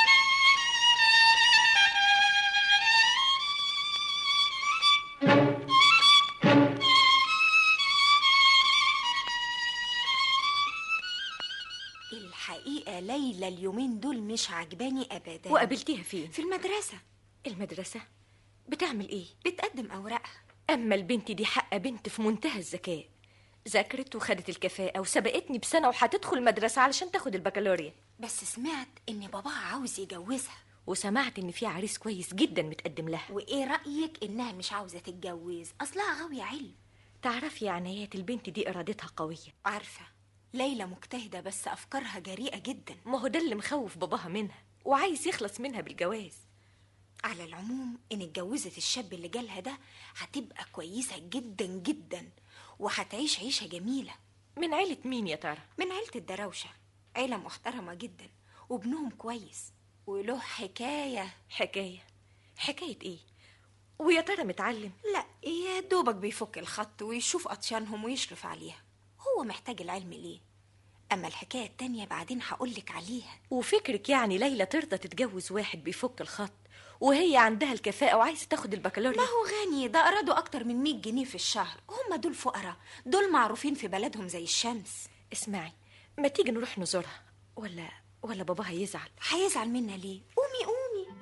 الحقيقة ليلى اليومين دول مش عجباني أبدا وقابلتيها فين في المدرسة المدرسة بتعمل ايه بتقدم أوراقها اما البنت دي حق بنت في منتهى الذكاء ذاكرت وخدت الكفاءة وسبقتني بسنة وهتدخل مدرسة علشان تاخد البكالوريا بس سمعت إن باباها عاوز يجوزها وسمعت ان في عريس كويس جدا متقدم لها وإيه رأيك إنها مش عاوزة تتجوز أصلها غاوية علم تعرفي يا عنايات البنت دي ارادتها قوية عارفة ليلى مجتهدة بس أفكارها جريئة جدا ما هو ده اللي مخوف باباها منها وعايز يخلص منها بالجواز على العموم إن اتجوزت الشاب اللي جالها ده هتبقى كويسة جدا جدا وهتعيش عيشة جميلة من عيلة مين يا ترى من عيلة الدراوشة عيلة محترمة جدا وابنهم كويس وله حكاية حكاية حكاية ايه ويا ترى متعلم لا يا دوبك بيفك الخط ويشوف أطشانهم ويشرف عليها هو محتاج العلم ليه أما الحكاية التانية بعدين هقولك عليها وفكرك يعني ليلى ترضى تتجوز واحد بيفك الخط وهي عندها الكفاءة وعايزة تاخد البكالوريا ما هو غني ده أرادوا أكتر من 100 جنيه في الشهر هم دول فقراء دول معروفين في بلدهم زي الشمس اسمعي ما تيجي نروح نزورها ولا ولا باباها يزعل هيزعل منا ليه قومي قومي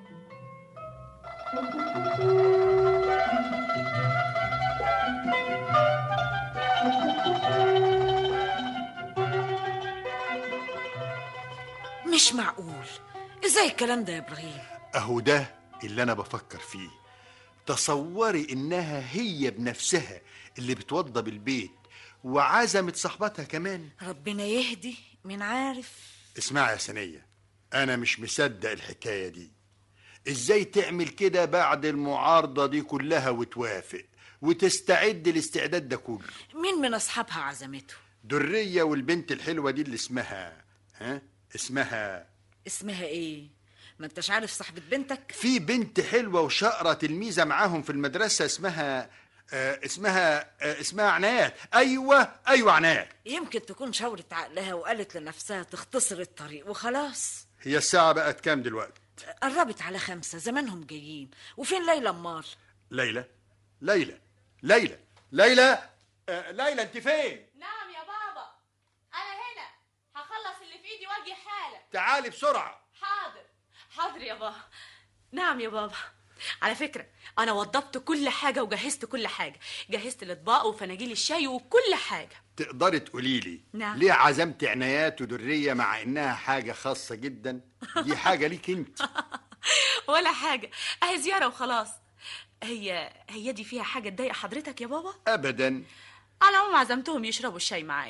مش معقول ازاي الكلام ده يا ابراهيم اهو ده اللي انا بفكر فيه تصوري انها هي بنفسها اللي بتوضب البيت وعزمت صاحبتها كمان ربنا يهدي مين عارف اسمعي يا سنية انا مش مصدق الحكاية دي ازاي تعمل كده بعد المعارضة دي كلها وتوافق وتستعد الاستعداد ده كله مين من اصحابها عزمته درية والبنت الحلوة دي اللي اسمها ها اسمها اسمها ايه ما انتش عارف صاحبة بنتك في بنت حلوة وشقرة تلميذة معاهم في المدرسة اسمها آه اسمها آه اسمها عنايات ايوه ايوه عنايات يمكن تكون شاورت عقلها وقالت لنفسها تختصر الطريق وخلاص هي الساعة بقت كام دلوقتي قربت على خمسة زمانهم جايين وفين ليلى امال ليلى ليلى ليلى ليلى آه ليلى انت فين نعم يا بابا انا هنا هخلص اللي في ايدي واجي حالا تعالي بسرعة حاضر حاضر يا بابا نعم يا بابا على فكرة أنا وضبت كل حاجة وجهزت كل حاجة جهزت الأطباق وفناجيل الشاي وكل حاجة تقدري تقولي لي نعم. ليه عزمت عنايات ودرية مع انها حاجة خاصة جدا دي حاجة ليك انت ولا حاجة أهي زيارة وخلاص هي هي دي فيها حاجة تضايق حضرتك يا بابا ابدا على العموم عزمتهم يشربوا الشاي معايا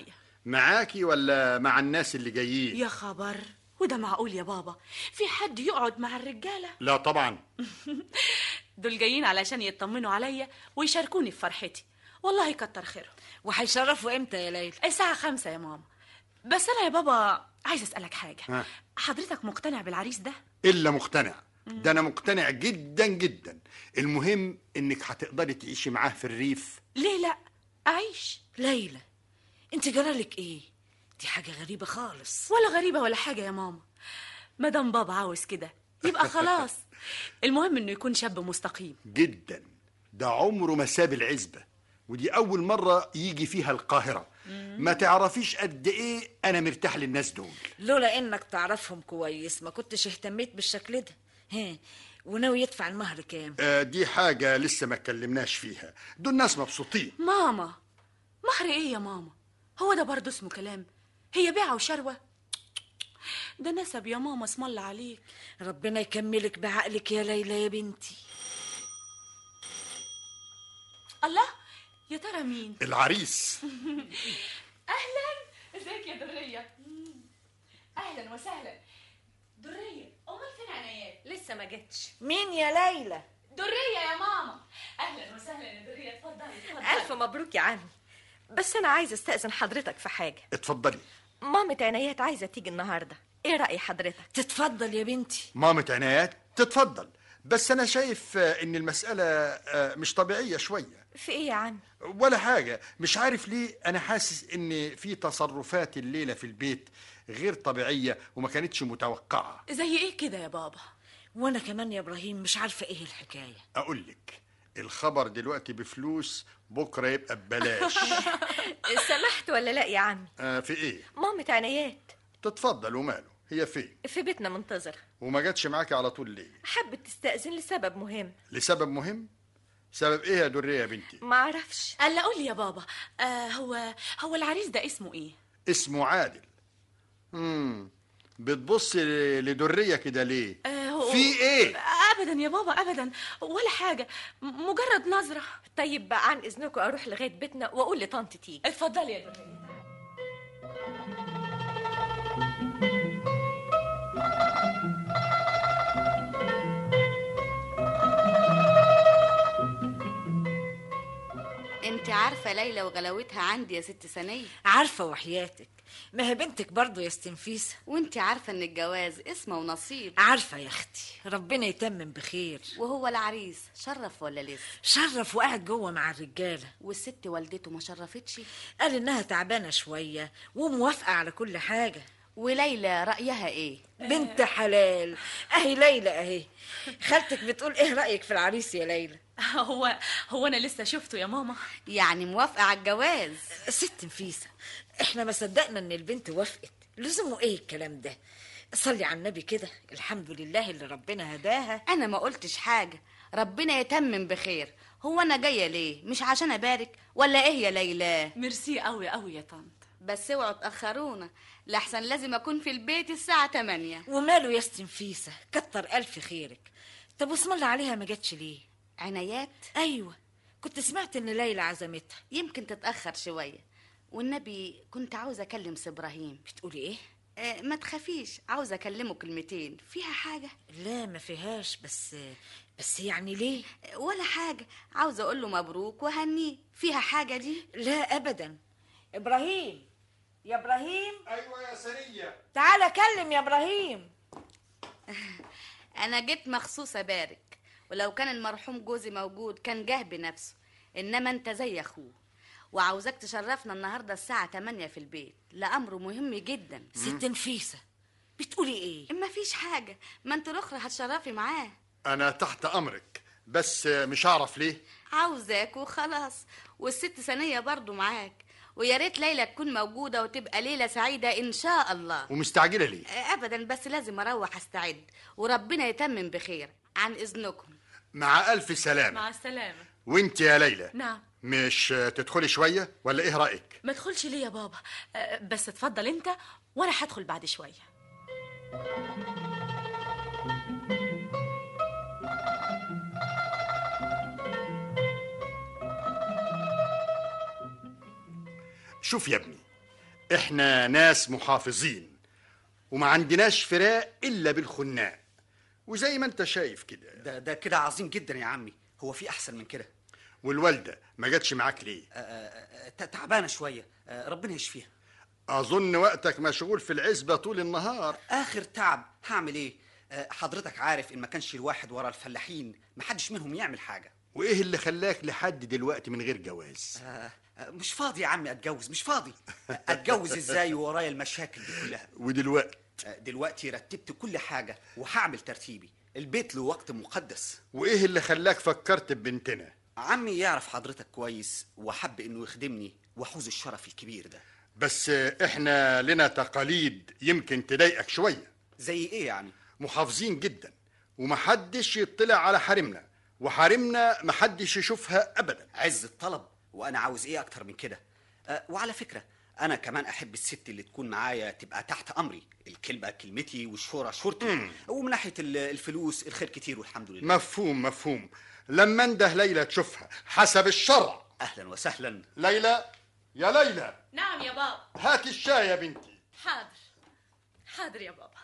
معاكي ولا مع الناس اللي جايين يا خبر وده معقول يا بابا في حد يقعد مع الرجالة لا طبعا دول جايين علشان يطمنوا عليا ويشاركوني في فرحتي والله كتر خيرهم وهيشرفوا امتى يا ليلى الساعة خمسة يا ماما بس أنا يا بابا عايز أسألك حاجة ها. حضرتك مقتنع بالعريس ده؟ الا مقتنع ده انا مقتنع جدا جدا المهم انك هتقدري تعيشي معاه في الريف ليه لأ؟ أعيش ليلى انت جرالك ايه دي حاجه غريبه خالص ولا غريبة ولا حاجة يا ماما مادام بابا عاوز كده يبقى خلاص المهم إنه يكون شاب مستقيم جدا ده عمره ما ساب العزبة ودي أول مرة يجي فيها القاهرة ما تعرفيش قد إيه أنا مرتاح للناس دول لولا انك تعرفهم كويس ما كنتش اهتميت بالشكل ده ها وناوي يدفع المهر كام آه دي حاجة لسه ما اتكلمناش فيها دول ناس مبسوطين ماما مهر إيه يا ماما؟ هو ده برضه اسمه كلام هي بيعة وشروة ده نسب يا ماما اسم الله عليك ربنا يكملك بعقلك يا ليلى يا بنتي الله يا ترى مين؟ العريس اهلا ازيك يا دريه اهلا وسهلا دريه امال فين عنايات لسه ما جتش مين يا ليلى دريه يا ماما اهلا وسهلا يا دريه اتفضلي اتفضلي ألف مبروك يا عمي بس أنا عايزة أستأذن حضرتك في حاجة اتفضلي مامة عنايات عايزة تيجي النهاردة إيه رأي حضرتك؟ تتفضل يا بنتي مامة عنايات تتفضل بس أنا شايف آه، إن المسألة آه، مش طبيعية شوية في إيه يا عمي؟ ولا حاجة مش عارف ليه أنا حاسس إن في تصرفات الليلة في البيت غير طبيعية وما كانتش متوقعة زي ايه كده يا بابا وانا كمان يا ابراهيم مش عارفه ايه الحكايه أقول لك الخبر دلوقتي بفلوس بكرة يبقى ببلاش سمحت ولا لا يا عمي؟ آه في إيه مامة عنايات تتفضل وماله هي فين في بيتنا منتظرة وما جاتش معاكي على طول ليه حبت تستأذن لسبب مهم لسبب مهم سبب ايه يا درية يا بنتي ما أعرفش قال قول لي يا بابا آه هو هو العريس ده اسمه ايه اسمه عادل امم بتبص ل- لدرية كده ليه آه هو في ايه ابدا يا بابا ابدا ولا حاجه م- مجرد نظره طيب بقى عن إذنكم أروح لغاية بيتنا وأقول لطنط تيجي اتفضلي يا دريه انت عارفه ليلى وغلاوتها عندي يا ست سنيه عارفه وحياتك ما هي بنتك برضه يا استنفيسه وانت عارفه ان الجواز اسمه ونصيب عارفه يا اختي ربنا يتمم بخير وهو العريس شرف ولا لسه شرف وقاعد جوه مع الرجاله والست والدته ما شرفتش قال انها تعبانه شويه وموافقه على كل حاجه وليلى رايها ايه بنت حلال اهي ليلى اهي خالتك بتقول ايه رايك في العريس يا ليلى هو هو انا لسه شفته يا ماما يعني موافقه على الجواز ست نفيسه احنا ما صدقنا ان البنت وافقت لزومه ايه الكلام ده صلي على النبي كده الحمد لله اللي ربنا هداها انا ما قلتش حاجه ربنا يتمم بخير هو انا جايه ليه مش عشان ابارك ولا ايه يا ليلى ميرسي قوي قوي يا طنط بس اوعوا تاخرونا لحسن لازم اكون في البيت الساعه 8 وماله يا ست نفيسه كتر الف خيرك طب واسم الله عليها ما جاتش ليه عنايات ايوه كنت سمعت ان ليلى عزمتها يمكن تتاخر شويه والنبي كنت عاوزه اكلم سي ابراهيم بتقولي ايه آه، ما تخافيش عاوزه اكلمه كلمتين فيها حاجه لا ما فيهاش بس بس يعني ليه آه، ولا حاجه عاوزه اقول له مبروك وهنيه فيها حاجه دي لا ابدا ابراهيم يا ابراهيم ايوه يا سرية تعالى كلم يا ابراهيم انا جيت مخصوص ابارك ولو كان المرحوم جوزي موجود كان جه بنفسه انما انت زي اخوه وعاوزاك تشرفنا النهارده الساعه 8 في البيت لامر مهم جدا ست نفيسه بتقولي ايه ما فيش حاجه ما انت الاخرى هتشرفي معاه انا تحت امرك بس مش هعرف ليه عاوزاك وخلاص والست سنيه برضو معاك ويا ريت ليلى تكون موجوده وتبقى ليله سعيده ان شاء الله ومستعجلة ليه ابدا بس لازم اروح استعد وربنا يتمم بخير عن اذنكم مع الف سلامة مع السلامه وانت يا ليلى نعم مش تدخلي شوية ولا ايه رأيك ما تدخلش ليه يا بابا آه، بس اتفضل انت وانا هدخل بعد شويه شوف يا ابني احنا ناس محافظين وما عندناش فراق الا بالخناق وزي ما انت شايف كده ده ده كده عظيم جدا يا عمي هو في احسن من كده والوالده ما جاتش معاك ليه آه، آه، آه، تعبانه شويه آه، ربنا يشفيها اظن وقتك مشغول في العزبه طول النهار اخر تعب هعمل ايه آه، حضرتك عارف ان ما كانش الواحد ورا الفلاحين محدش منهم يعمل حاجه وايه اللي خلاك لحد دلوقتي من غير جواز آه، آه، مش فاضي يا عمي اتجوز مش فاضي اتجوز ازاي ورايا المشاكل دي كلها ودلوقتي آه، دلوقتي رتبت كل حاجه وهعمل ترتيبي البيت له وقت مقدس وايه اللي خلاك فكرت ببنتنا عمي يعرف حضرتك كويس وحب انه يخدمني واحوز الشرف الكبير ده بس احنا لنا تقاليد يمكن تضايقك شويه زي ايه يعني محافظين جدا ومحدش يطلع على حريمنا وحريمنا محدش يشوفها ابدا عز الطلب وانا عاوز ايه اكتر من كده أه وعلى فكره انا كمان احب الست اللي تكون معايا تبقى تحت امري الكلمه كلمتي والشهره شهرتي ومن ناحيه ال- الفلوس الخير كتير والحمد لله مفهوم مفهوم لما انده ليلى تشوفها حسب الشرع اهلا وسهلا ليلى يا ليلى نعم يا بابا هاتي الشاي يا بنتي حاضر حاضر يا بابا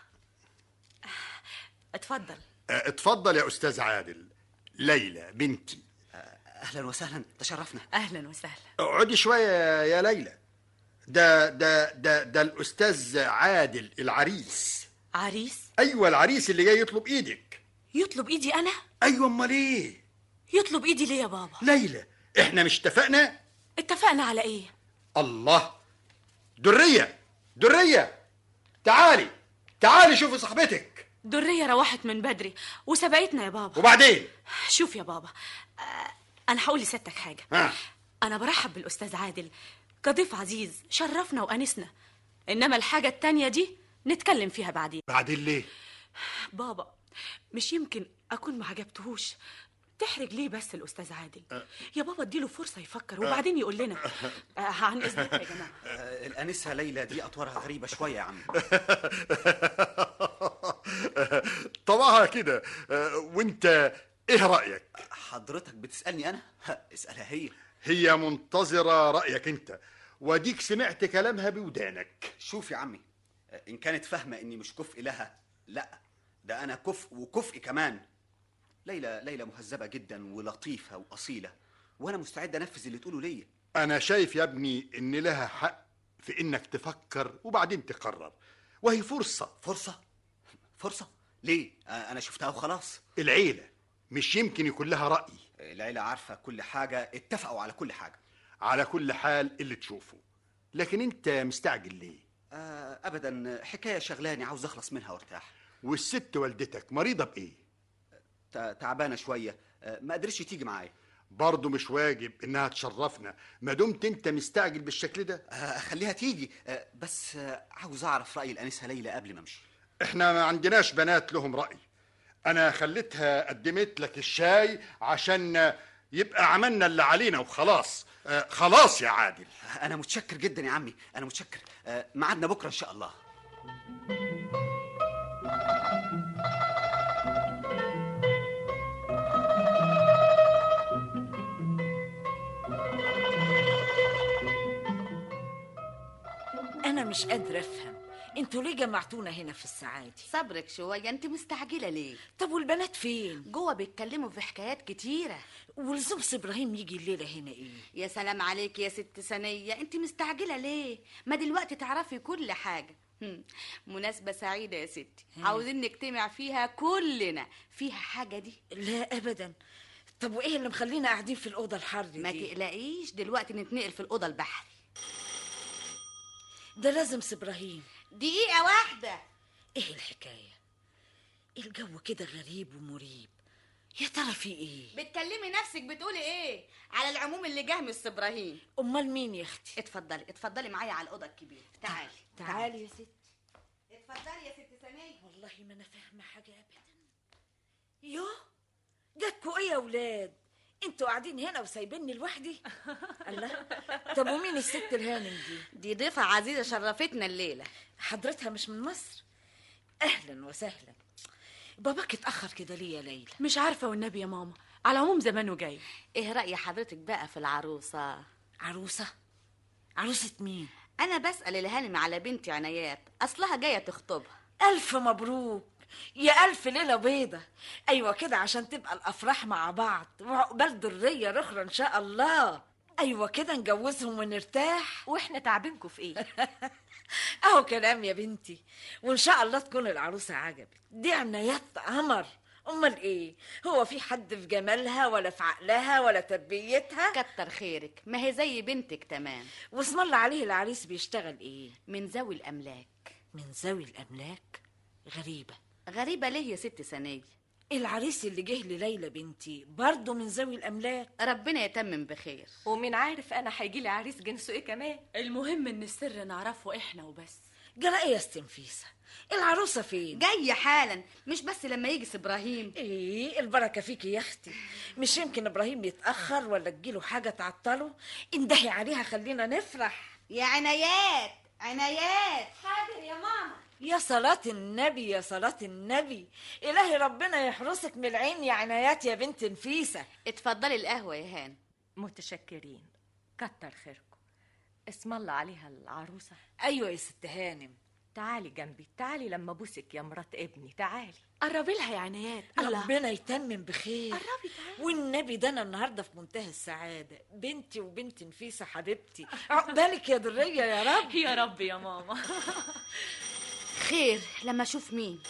اتفضل اه، اتفضل يا استاذ عادل ليلى بنتي اهلا وسهلا تشرفنا اهلا وسهلا اقعدي شويه يا ليلى ده ده ده ده الاستاذ عادل العريس عريس ايوه العريس اللي جاي يطلب ايدك يطلب ايدي انا ايوه امال ايه يطلب ايدي ليه يا بابا ليلى احنا مش اتفقنا اتفقنا على ايه الله دريه دريه تعالي تعالي شوفي صاحبتك درية روحت من بدري وسبقتنا يا بابا وبعدين شوف يا بابا آه، انا هقول لستك حاجه ها انا برحب بالاستاذ عادل كضيف عزيز شرفنا وانسنا انما الحاجه التانية دي نتكلم فيها بعدين بعدين ليه بابا مش يمكن اكون ما عجبتهوش تحرج ليه بس الاستاذ عادل يا بابا اديله فرصه يفكر وبعدين يقول لنا آه، عن اذنك يا جماعه آه، الانسه ليلى دي اطوارها غريبه شويه يا عم طبعها كده اه، وانت ايه رايك حضرتك بتسالني انا ها، اسالها هي هي منتظره رايك انت واديك سمعت كلامها بودانك شوف يا عمي آه، ان كانت فاهمه اني مش كفء لها لا ده انا كفء وكفء كمان ليلى ليلى مهذبه جدا ولطيفه واصيله وانا مستعد انفذ اللي تقوله ليا انا شايف يا ابني ان لها حق في انك تفكر وبعدين تقرر وهي فرصه فرصه فرصه ليه آه، انا شفتها وخلاص العيله مش يمكن يكون لها راي العيله عارفه كل حاجه اتفقوا على كل حاجه على كل حال اللي تشوفه لكن انت مستعجل ليه آه ابدا حكايه شغلاني عاوز اخلص منها وارتاح والست والدتك مريضه بايه تع- تعبانه شويه آه ما قدرتش تيجي معايا برضه مش واجب انها تشرفنا ما دمت انت مستعجل بالشكل ده آه اخليها تيجي آه بس آه عاوز اعرف راي الانسه ليلى قبل ما امشي احنا ما عندناش بنات لهم راي انا خليتها قدمت لك الشاي عشان يبقى عملنا اللي علينا وخلاص آه خلاص يا عادل انا متشكر جدا يا عمي انا متشكر آه ميعادنا بكره ان شاء الله انا مش قادره افهم انتوا ليه جمعتونا هنا في السعادة صبرك شويه انت مستعجله ليه طب والبنات فين جوه بيتكلموا في حكايات كتيره ولزوم ابراهيم يجي الليله هنا ايه يا سلام عليك يا ست سنية انت مستعجلة ليه ما دلوقتي تعرفي كل حاجة هم، مناسبة سعيدة يا ستي عاوزين نجتمع فيها كلنا فيها حاجة دي لا ابدا طب وايه اللي مخلينا قاعدين في الاوضه الحر ما دي تقلقيش دلوقتي نتنقل في الأوضة البحري ده لازم ابراهيم دقيقة واحدة ايه الحكايه الجو كده غريب ومريب يا ترى في ايه بتكلمي نفسك بتقولي ايه على العموم اللي جه من ابراهيم امال مين يا اختي اتفضلي اتفضلي معايا على الأوضة الكبيرة تعالي تعالي يا ستي اتفضلي يا ست سنية والله ما انا فاهمه حاجه ابدا يوه جاتكوا ايه يا ولاد انتوا قاعدين هنا وسايبيني لوحدي الله طب ومين الست الهانم دي دي ضيفة عزيزة شرفتنا الليلة حضرتها مش من مصر اهلا وسهلا باباك اتاخر كده ليه يا ليلى مش عارفه والنبي يا ماما على العموم زمانه جاي ايه رأي حضرتك بقى في العروسة عروسه عروسه مين انا بسال الهانم على بنتي عنايات اصلها جايه تخطبها ألف مبروك يا ألف ليلة بيضة أيوة كده عشان تبقى الأفراح مع بعض وعقبال ذرية أخرى إن شاء الله أيوة كده نجوزهم ونرتاح واحنا تعبينكم في ايه أهو كلام يا بنتي وإن شاء الله تكون العروسة عجبت دي عنايات قمر أمال إيه هو في حد في جمالها ولا في عقلها ولا تربيتها كتر خيرك ما هي زي بنتك تمام واسم الله عليه العريس بيشتغل إيه من ذوي الاملاك من ذوي الأملاك غريبة غريبه ليه يا ست سنيه العريس اللي جه لليلى بنتي برضه من ذوي الأملاك ربنا يتمم بخير ومين عارف انا هيجي لي عريس جنسه ايه كمان المهم ان السر نعرفه احنا وبس جرى ايه يا استنفيسة العروسة فين جايه حالا مش بس لما يجي ابراهيم ايه البركة فيكي يا اختي مش يمكن ابراهيم يتأخر ولا تجيله حاجة تعطله اندهي عليها خلينا نفرح يا عنايات عنايات حاضر يا ماما يا صلاة النبي يا صلاة النبي إلهي ربنا يحرسك من العين يا عنايات يا بنت نفيسة اتفضلي القهوه يا هان متشكرين كتر خيركم اسم الله عليها العروسه أيوة يا ست هانم تعالي جنبي تعالي لما ابوسك يا مرات ابني تعالي قربي لها يا عنايات الله ربنا يتمم بخير قربي تعالي والنبي ده انا النهارده في منتهى السعاده بنتي وبنت نفيسه حبيبتي عقبالك يا دريه يا رب يا رب يا ماما خير لما اشوف مين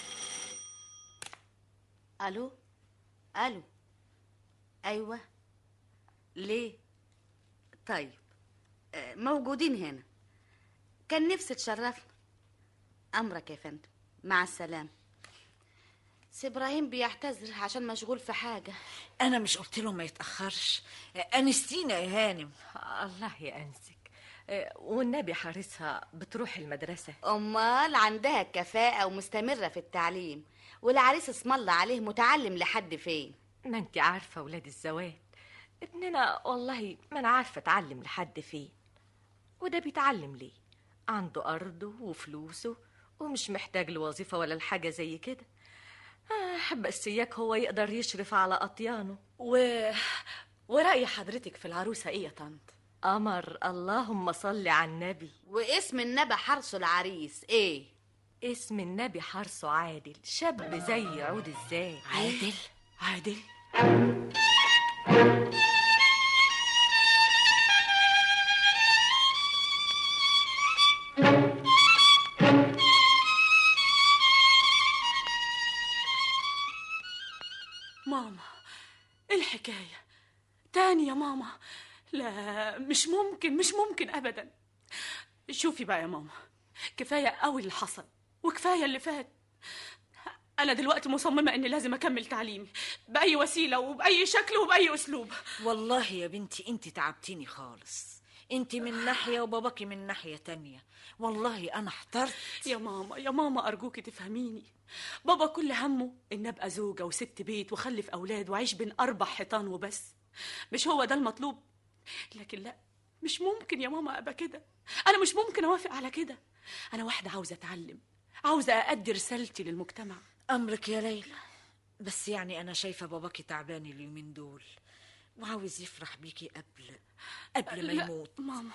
الو الو ايوه ليه طيب آه، موجودين هنا كان نفسي تشرفنا امرك يا فندم مع السلامه سي ابراهيم بيعتذر عشان مشغول في حاجه انا مش قلت له ما يتاخرش انستينا يا هانم الله يأنسك آه، والنبي حارسها بتروح المدرسة امال عندها كفاءه ومستمره في التعليم والعريس اسم الله عليه متعلم لحد فين ما انت عارفة ولاد الزوات ابننا والله ما انا عارفة اتعلم لحد فين وده بيتعلم ليه عنده أرضه وفلوسه ومش محتاج لوظيفة ولا لحاجة زي كده آه بس إياك هو يقدر يشرف على أطيانه و... ورأي حضرتك في العروسة ايه يا طنط قمر اللهم صل على النبي واسم النبى حرصه العريس ايه اسم النبي حرصه عادل شاب زي عود الزاي عادل عادل ماما ايه الحكاية تاني يا ماما لا مش ممكن مش ممكن ابدا شوفي بقى يا ماما كفاية قوي اللي حصل وكفاية اللي فات أنا دلوقتي مصممة إني لازم أكمل تعليمي بأي وسيلة وبأي شكل وبأي أسلوب والله يا بنتي انت تعبتيني خالص انت من ناحيه وباباكي من ناحيه تانية والله انا احترت يا ماما يا ماما أرجوكي تفهميني بابا كل همه إن أبقى زوجة وست بيت وخلف أولاد وأعيش بين أربع حيطان وبس مش هو ده المطلوب لكن لا مش ممكن يا ماما أبقى كده أنا مش ممكن أوافق على كده أنا واحدة عاوزة أتعلم عاوزة أأدي رسالتي للمجتمع امرك يا ليلى بس يعني انا شايفه باباكي تعبان اليومين دول وعاوز يفرح بيكي قبل قبل ما لا، يموت ماما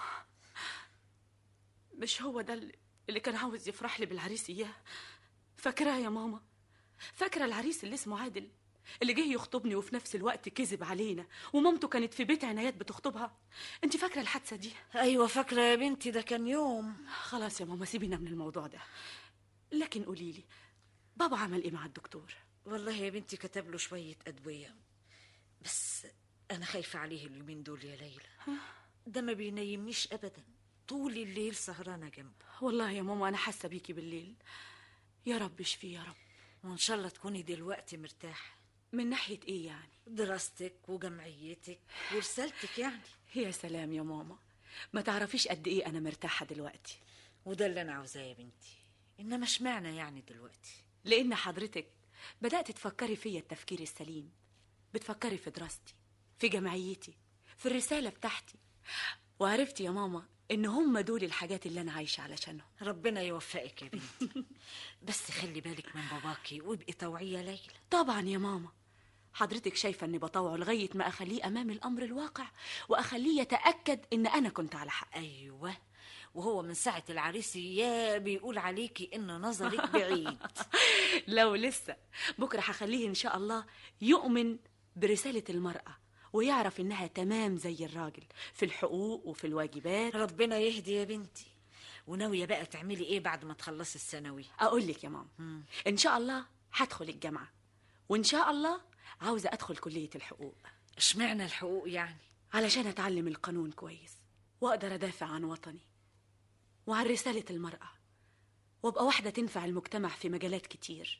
مش هو ده اللي- اللي كان عاوز يفرح لي بالعريس اياه فاكراه يا ماما فاكره العريس اللي اسمه عادل اللي جه يخطبني وفي نفس الوقت كذب علينا ومامته كانت في بيت عنايات بتخطبها انت فاكره الحادثه دي ايوه فاكره يا بنتي ده كان يوم خلاص يا ماما سيبينا من الموضوع ده لكن قولي لي بابا عمل ايه مع الدكتور والله يا بنتي كتب له شويه ادويه بس انا خايفه عليه اليومين دول يا ليلى ده ما بينيمنيش ابدا طول الليل سهرانه جنبه والله يا ماما انا حاسه بيكي بالليل يا رب اشفيه يا رب وان شاء الله تكوني دلوقتي مرتاحه من ناحيه ايه يعني دراستك وجمعيتك ورسالتك يعني يا سلام يا ماما ما تعرفيش قد ايه انا مرتاحه دلوقتي وده اللي انا عاوزاه يا بنتي انما اشمعنى يعني دلوقتي لان حضرتك بدات تفكري فيا التفكير السليم بتفكري في دراستي في جمعيتي في الرساله بتاعتي وعرفتي يا ماما ان هم دول الحاجات اللي انا عايشه علشانهم ربنا يوفقك يا بنتي بس خلي بالك من باباكي وابقي طوعيه ليلى طبعا يا ماما حضرتك شايفه اني بطوعه لغايه ما اخليه امام الامر الواقع واخليه يتاكد ان انا كنت على حق ايوه وهو من ساعة العريس يا بيقول عليكي إن نظرك بعيد لو لسه بكرة هخليه إن شاء الله يؤمن برسالة المرأة ويعرف إنها تمام زي الراجل في الحقوق وفي الواجبات ربنا يهدي يا بنتي وناوية بقى تعملي إيه بعد ما تخلصي الثانوي أقول لك يا ماما إن شاء الله هدخل الجامعة وإن شاء الله عاوزة أدخل كلية الحقوق اشمعنى الحقوق يعني علشان أتعلم القانون كويس وأقدر أدافع عن وطني وعن رسالة المرأة وأبقى واحدة تنفع المجتمع في مجالات كتير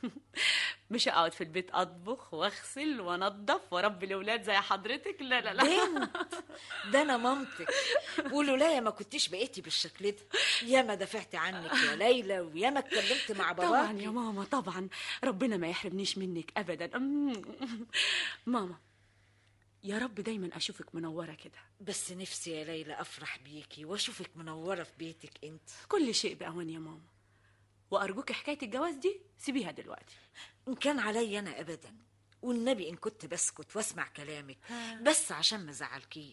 مش أقعد في البيت أطبخ وأغسل وأنظف وأربي الأولاد زي حضرتك لا لا لا بنت ده أنا مامتك ولولايا ما كنتيش بقيتي بالشكل ده ياما دافعت عنك يا ليلى وياما اتكلمت مع طبعا باباكي يا ماما طبعا ربنا ما يحرمنيش منك ابدا أم. ماما يا رب دايما اشوفك منوره كده بس نفسي يا ليلى افرح بيكي واشوفك منوره في بيتك انت كل شيء باوان يا ماما وارجوك حكايه الجواز دي سيبيها دلوقتي ان كان عليا انا ابدا والنبي ان كنت بسكت واسمع كلامك بس عشان ما زعلكيش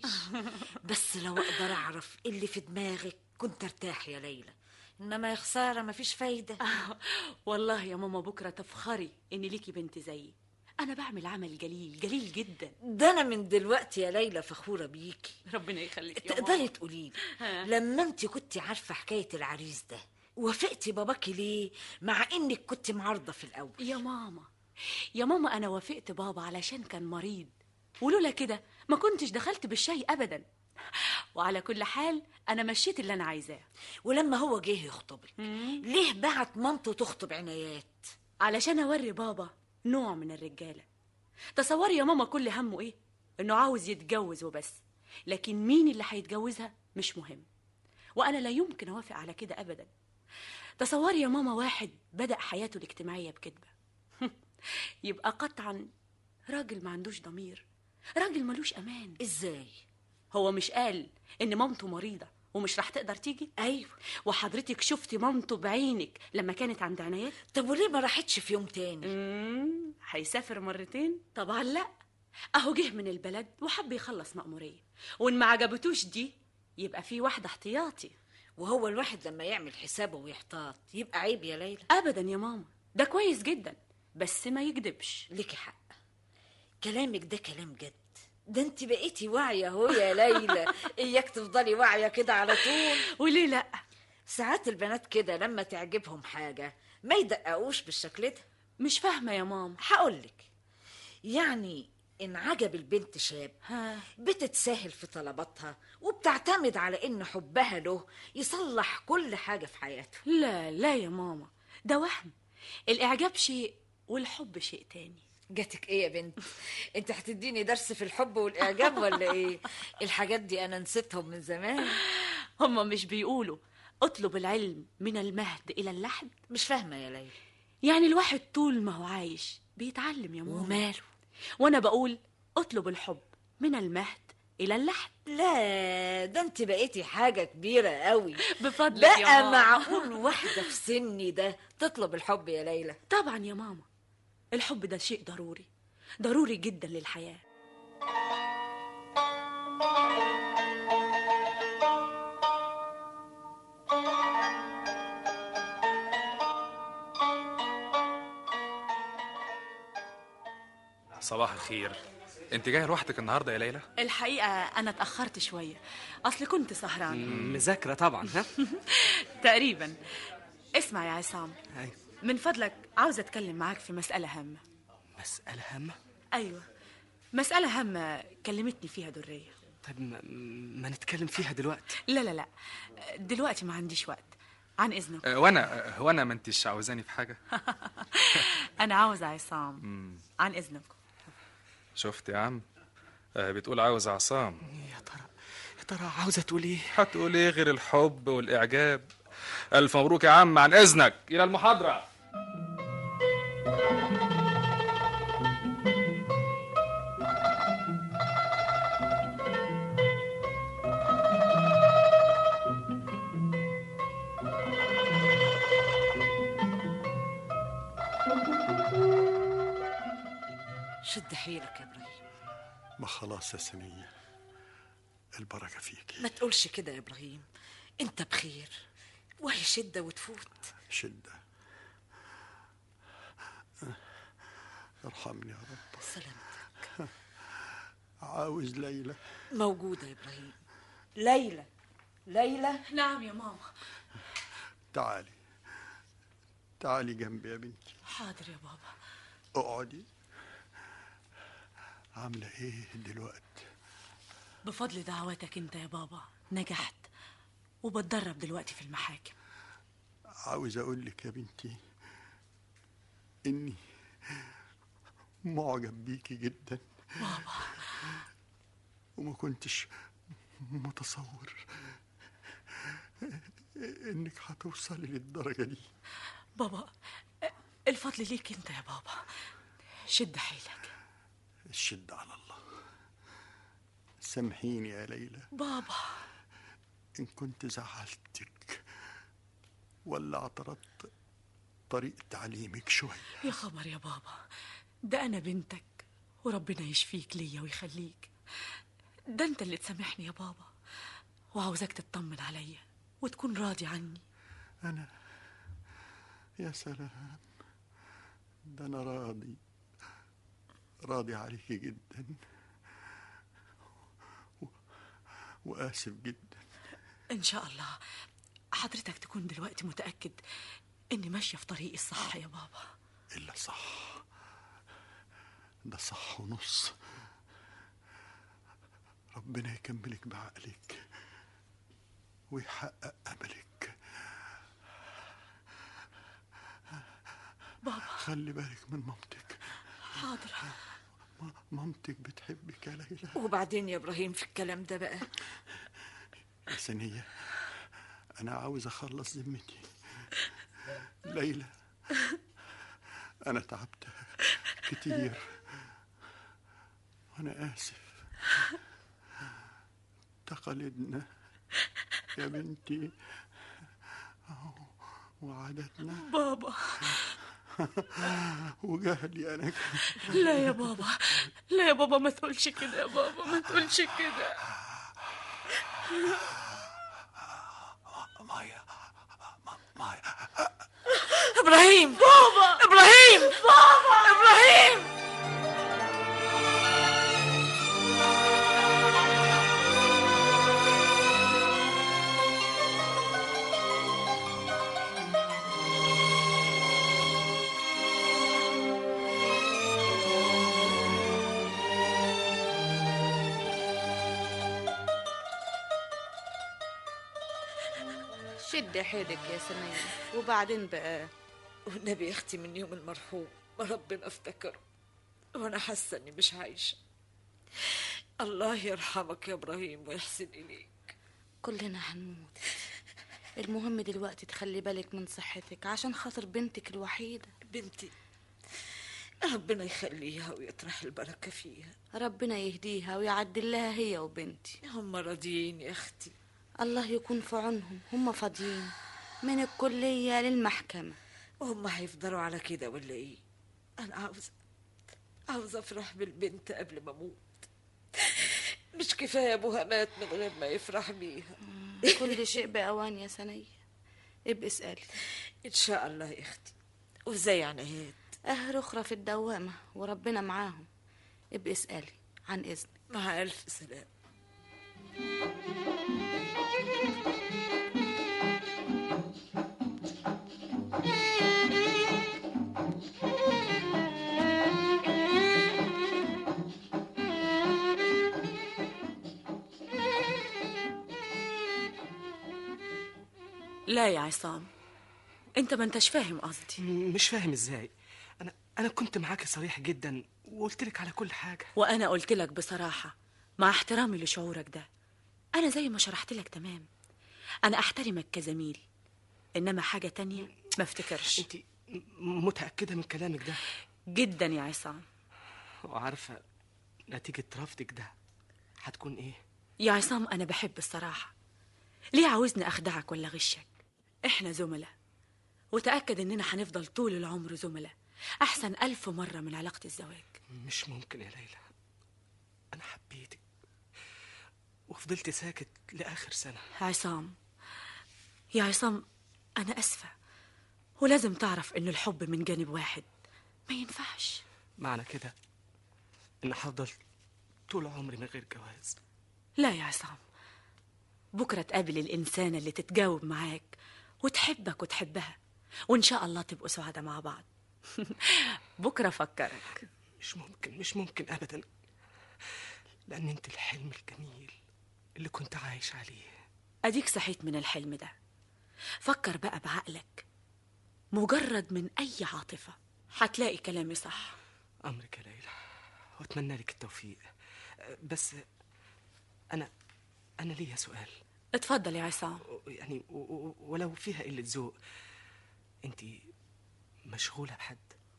بس لو اقدر اعرف اللي في دماغك كنت ارتاح يا ليلى انما يا خساره مفيش فايده والله يا ماما بكره تفخري ان ليكي بنت زيي انا بعمل عمل جليل جليل جدا ده انا من دلوقتي يا ليلى فخوره بيكي ربنا يخليك يا تقدري ماما تقولي ها. لي لما انت كنت عارفه حكايه العريس ده وافقتي باباكي ليه مع انك كنت معارضه في الاول يا ماما يا ماما انا وافقت بابا علشان كان مريض ولولا كده ما كنتش دخلت بالشاي ابدا وعلى كل حال انا مشيت اللي انا عايزاه ولما هو جه يخطبك ليه بعت مامته تخطب عنايات علشان اوري بابا نوع من الرجاله تصوري يا ماما كل همه ايه انه عاوز يتجوز وبس لكن مين اللي هيتجوزها مش مهم وانا لا يمكن اوافق على كده ابدا تصوري يا ماما واحد بدا حياته الاجتماعيه بكذبه يبقى قطعا راجل ما عندوش ضمير راجل ملوش امان ازاي هو مش قال ان مامته مريضه ومش راح تقدر تيجي ايوه وحضرتك شفتي مامته بعينك لما كانت عند عنايات طب وليه ما راحتش في يوم تاني امم هيسافر مرتين طبعا لا اهو جه من البلد وحب يخلص مأمورية وان ما عجبتوش دي يبقى في واحدة احتياطي وهو الواحد لما يعمل حسابه ويحتاط يبقى عيب يا ليلى ابدا يا ماما ده كويس جدا بس ما يكذبش ليكي حق كلامك ده كلام جد ده انت بقيتي واعية اهو يا ليلى اياك تفضلي واعية كده على طول وليه لا ساعات البنات كده لما تعجبهم حاجة ما يدققوش بالشكل ده مش فاهمة يا ماما هقولك يعني ان عجب البنت شاب ها بتتساهل في طلباتها وبتعتمد على ان حبها له يصلح كل حاجة في حياته لا لا يا ماما ده وهم الاعجاب شيء والحب شيء تاني جاتك ايه يا بنت انت هتديني درس في الحب والاعجاب ولا ايه الحاجات دي انا نسيتهم من زمان هما مش بيقولوا اطلب العلم من المهد الى اللحد مش فاهمة يا ليلى يعني الواحد طول ما هو عايش بيتعلم يا ماما وماله وانا بقول اطلب الحب من المهد الى اللحد لا ده انت بقيتي حاجة كبيرة قوي بفضلك يا بقى ماما معقول واحدة في سني ده تطلب الحب يا ليلى طبعا يا ماما الحب ده شيء ضروري ضروري جدا للحياة صباح الخير انت جايه لوحدك النهارده يا ليلى الحقيقة أنا اتأخرت شوية أصل كنت سهرانة مذاكرة طبعا ها تقريبا اسمع يا عصام أيوة. من فضلك عاوزة أتكلم معاك في مسألة هامة مسألة هامة أيوة مسألة هامة كلمتني فيها درية طيب ما, ما نتكلم فيها دلوقتي لا لا لا دلوقتي ما عنديش وقت عن إذنك أه، وانا أه، وانا ما انتش عاوزاني في حاجه أنا عاوزة عصام عن إذنك شفت يا عم أه، بتقول عاوز عصام يا ترى يا ترى عاوزة تقول ايه هتقول ايه غير الحب والاعجاب الف مبروك يا عم عن اذنك الى المحاضره شد حيلك يا ابراهيم ما خلاص يا سنية البركة فيكي ما تقولش كده يا ابراهيم انت بخير وهي شدة وتفوت شدة ارحمني يا رب سلامتك عاوز ليلى موجودة يا إبراهيم ليلى ليلى نعم يا ماما تعالي تعالي جنبي يا بنتي حاضر يا بابا اقعدي عاملة ايه دلوقتي بفضل دعواتك انت يا بابا نجحت وبتدرب دلوقتي في المحاكم عاوز اقول لك يا بنتي اني معجب بيكي جدا بابا وما كنتش متصور انك هتوصلي للدرجة دي بابا الفضل ليك انت يا بابا شد حيلك الشد على الله سامحيني يا ليلى بابا إن كنت زعلتك ولا اعترضت طريقة تعليمك شوية يا خبر يا بابا ده انا بنتك وربنا يشفيك ليا ويخليك ده انت اللي تسامحني يا بابا وعاوزك تطمن عليا وتكون راضي عني أنا يا سلام ده أنا راضي راضي عليكي جدا و... وآسف جدا ان شاء الله حضرتك تكون دلوقتي متأكد اني ماشية في طريقي الصح يا بابا إلا صح ده صح ونص ربنا يكملك بعقلك ويحقق أملك بابا خلي بالك من مامتك حاضر م- مامتك بتحبك يا ليلى وبعدين يا إبراهيم في الكلام ده بقى يا سنية أنا عاوز أخلص ذمتي ليلى أنا تعبت كتير وأنا آسف تقاليدنا يا بنتي وعاداتنا بابا وجهلي أنا لا يا بابا لا يا بابا ما تقولش كده يا بابا ما تقولش كده مايا مايا إبراهيم بابا إبراهيم بابا إبراهيم شد حيلك يا سنية وبعدين بقى والنبي يا اختي من يوم المرحوم ما ربنا افتكره وانا حاسه اني مش عايشه الله يرحمك يا ابراهيم ويحسن اليك كلنا هنموت المهم دلوقتي تخلي بالك من صحتك عشان خاطر بنتك الوحيدة بنتي ربنا يخليها ويطرح البركه فيها ربنا يهديها ويعدل لها هي وبنتي هم راضيين يا اختي الله يكون في عونهم هم فاضيين من الكلية للمحكمة وهم هيفضلوا على كده ولا ايه انا عاوزه عاوزه افرح بالبنت قبل ما اموت مش كفايه ابوها مات من غير ما يفرح بيها كل شيء بأوان يا سنية ابقي اسألي ان شاء الله يا اختي وزي عنايات أهر أخرى في الدوامة وربنا معاهم ابقي اسألي عن إذنك مع الف سلام لا يا عصام انت ما انتش فاهم قصدي مش فاهم ازاي انا انا كنت معاك صريح جدا وقلت لك على كل حاجه وانا قلت لك بصراحه مع احترامي لشعورك ده انا زي ما شرحت لك تمام انا احترمك كزميل انما حاجه تانية ما افتكرش انت متاكده من كلامك ده جدا يا عصام وعارفه نتيجه رفضك ده هتكون ايه يا عصام انا بحب الصراحه ليه عاوزني اخدعك ولا غشك احنا زملاء وتاكد اننا هنفضل طول العمر زملاء احسن الف مره من علاقه الزواج مش ممكن يا ليلى انا حبيتك وفضلت ساكت لاخر سنه عصام يا عصام أنا أسفة ولازم تعرف إن الحب من جانب واحد ما ينفعش معنى كده ان هفضل طول عمري من غير جواز لا يا عصام بكرة تقابل الإنسانة اللي تتجاوب معاك وتحبك وتحبها وإن شاء الله تبقوا سعداء مع بعض بكرة فكرك مش ممكن مش ممكن ابدا لان انت الحلم الجميل اللي كنت عايش عليه أديك صحيت من الحلم ده فكر بقى بعقلك مجرد من أي عاطفة هتلاقي كلامي صح امرك يا ليلى واتمنى لك التوفيق بس انا انا ليا سؤال اتفضل يا عصام يعني و- و- ولو فيها قله ذوق انت مشغوله بحد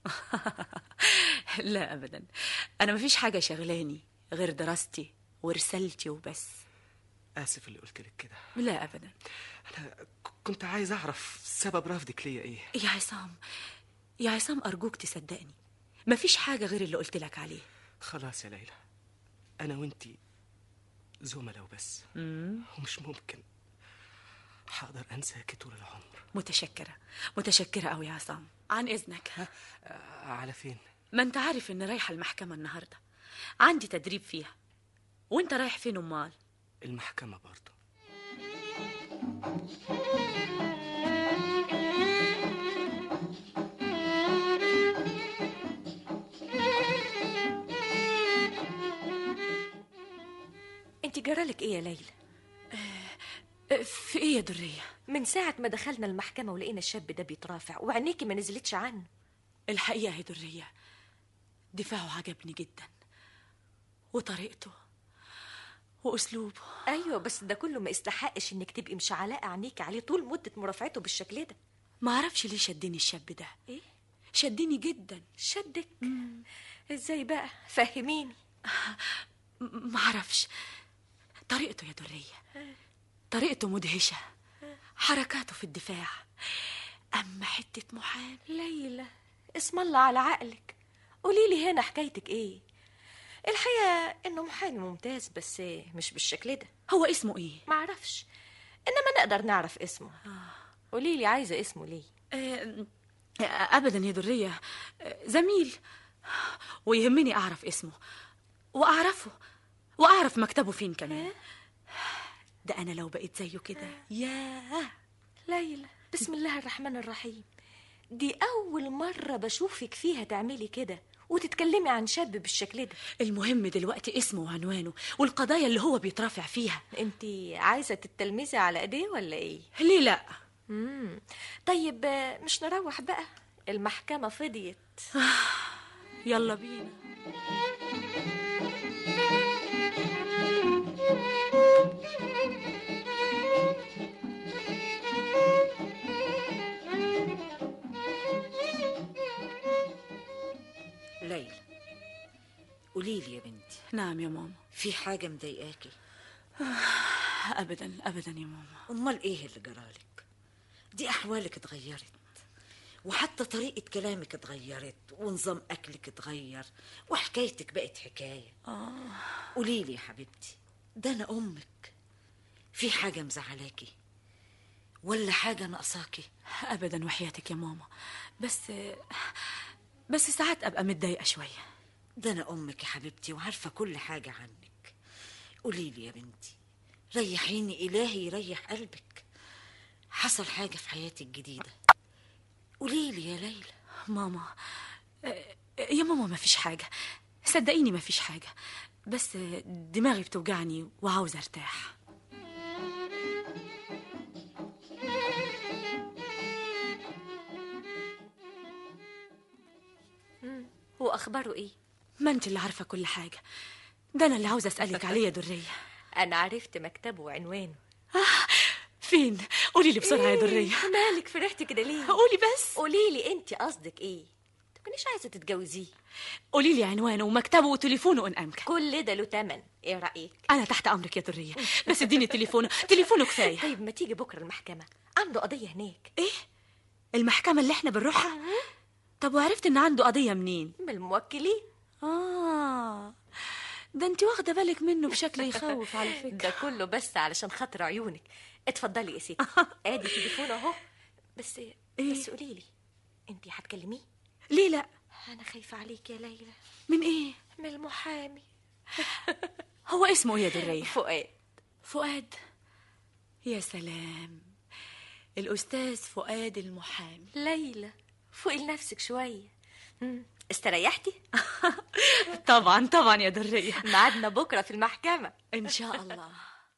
لا أبدا أنا مفيش حاجة شغلاني غير دراستي ورسالتي وبس اسف اللي قلت لك كده لا أبدا انا ك- كنت عايز اعرف سبب رفضك ليا ايه يا عصام يا عصام أرجوك تصدقني مفيش حاجة غير اللي قلت لك عليه خلاص يا ليلى انا وانتي زملاء وبس ومش ممكن هقدر انساكي طول العمر متشكرة متشكرة أوي يا عصام عن إذنك آه، على فين ما أنت عارف إن رايحة المحكمة النهاردة عندي تدريب فيها وأنت رايح فين أمال المحكمه برضه انت جرالك ايه يا ليلى أه، في إيه يا درية من ساعة ما دخلنا المحكمة ولقينا الشاب ده بيترافع وعينيكي ما نزلتش عنه الحقيقة يا درية دفاعه عجبني جدا وطريقته وأسلوبه ايوه بس ده كله ما يستحقش انك تبقي مشعلقة عينيكي عليه طول مدة مرافعته بالشكل ده ما أعرفش ليه شدني الشاب ده ايه شدني جدا شدك ازاي بقى فهميني م- ما أعرفش طريقته يا درية طريقته مدهشة حركاته في الدفاع أما حتة محامي ليلى اسم الله على عقلك قولي لي هنا حكايتك ايه الحقيقة انه محامي ممتاز بس مش بالشكل ده هو اسمه إيه؟ معرفش انما نقدر نعرف اسمه قولي لي عايزة اسمه ليه آه، أبدا يا درية آه، زميل ويهمني أعرف اسمه وأعرفه وأعرف مكتبه فين كمان ده أنا لو بقيت زيه كده ياه ليلى بسم الله الرحمن الرحيم دي أول مرة بشوفك فيها تعملي كده وتتكلمي عن شاب بالشكل ده المهم دلوقتي اسمه وعنوانه والقضايا اللي هو بيترافع فيها انت عايزة تتلمذي على ايديه ولا ايه ليه لا مم. طيب آه، مش نروح بقى المحكمة فضيت يلا بينا ليلى قولي لي يا بنتي نعم يا ماما في حاجة مضايقاكي أبدا أبدا يا ماما أمال إيه اللي جرالك دي أحوالك اتغيرت وحتى طريقة كلامك اتغيرت ونظام أكلك اتغير وحكايتك بقت حكاية قولي لي يا حبيبتي ده أنا أمك في حاجة مزعلاكي ولا حاجة ناقصاكي أبدا وحياتك يا ماما بس بس ساعات أبقى متضايقة شوية ده أنا أمك يا حبيبتي وعارفة كل حاجة عنك قولي لي يا بنتي ريحيني إلهي يريح قلبك حصل حاجة في حياتي الجديدة قولي لي يا ليلى ماما آه، يا ماما ما فيش حاجة صدقيني ما فيش حاجة بس دماغي بتوجعني وعاوزة ارتاح هو أخباره ايه ما انت اللي عارفة كل حاجة ده انا اللي عاوزة اسألك عليه يا درية أنا عرفت مكتبه وعنوانه فين قولي لي بسرعة يا درية مالك فرحتي كده ليه قولي بس قولي لي انت قصدك ايه تكونيش عايزه تتجوزيه قولي لي عنوانه ومكتبه وتليفونه ان امكن كل ده له تمن ايه رايك انا تحت امرك يا درية بس اديني تليفونه تليفونه كفاية طيب ما تيجي بكره المحكمه عنده قضيه هناك ايه المحكمة اللي احنا بنروحها طب وعرفت ان عنده قضية منين من الموكلين اه ده انت واخدة بالك منه بشكل يخوف على فكرة ده كله بس علشان خاطر عيونك اتفضلي يا ستي ادي تليفون اهو بس بس قولي لي انت هتكلميه ليه لا انا خايفه عليك يا ليلى من ايه من المحامي هو اسمه ايه يا درية فؤاد فؤاد يا سلام الأستاذ فؤاد المحامي ليلى فوقي لنفسك شويه مم. استريحتي طبعا طبعا يا درية ميعادنا بكره في المحكمه إن شاء الله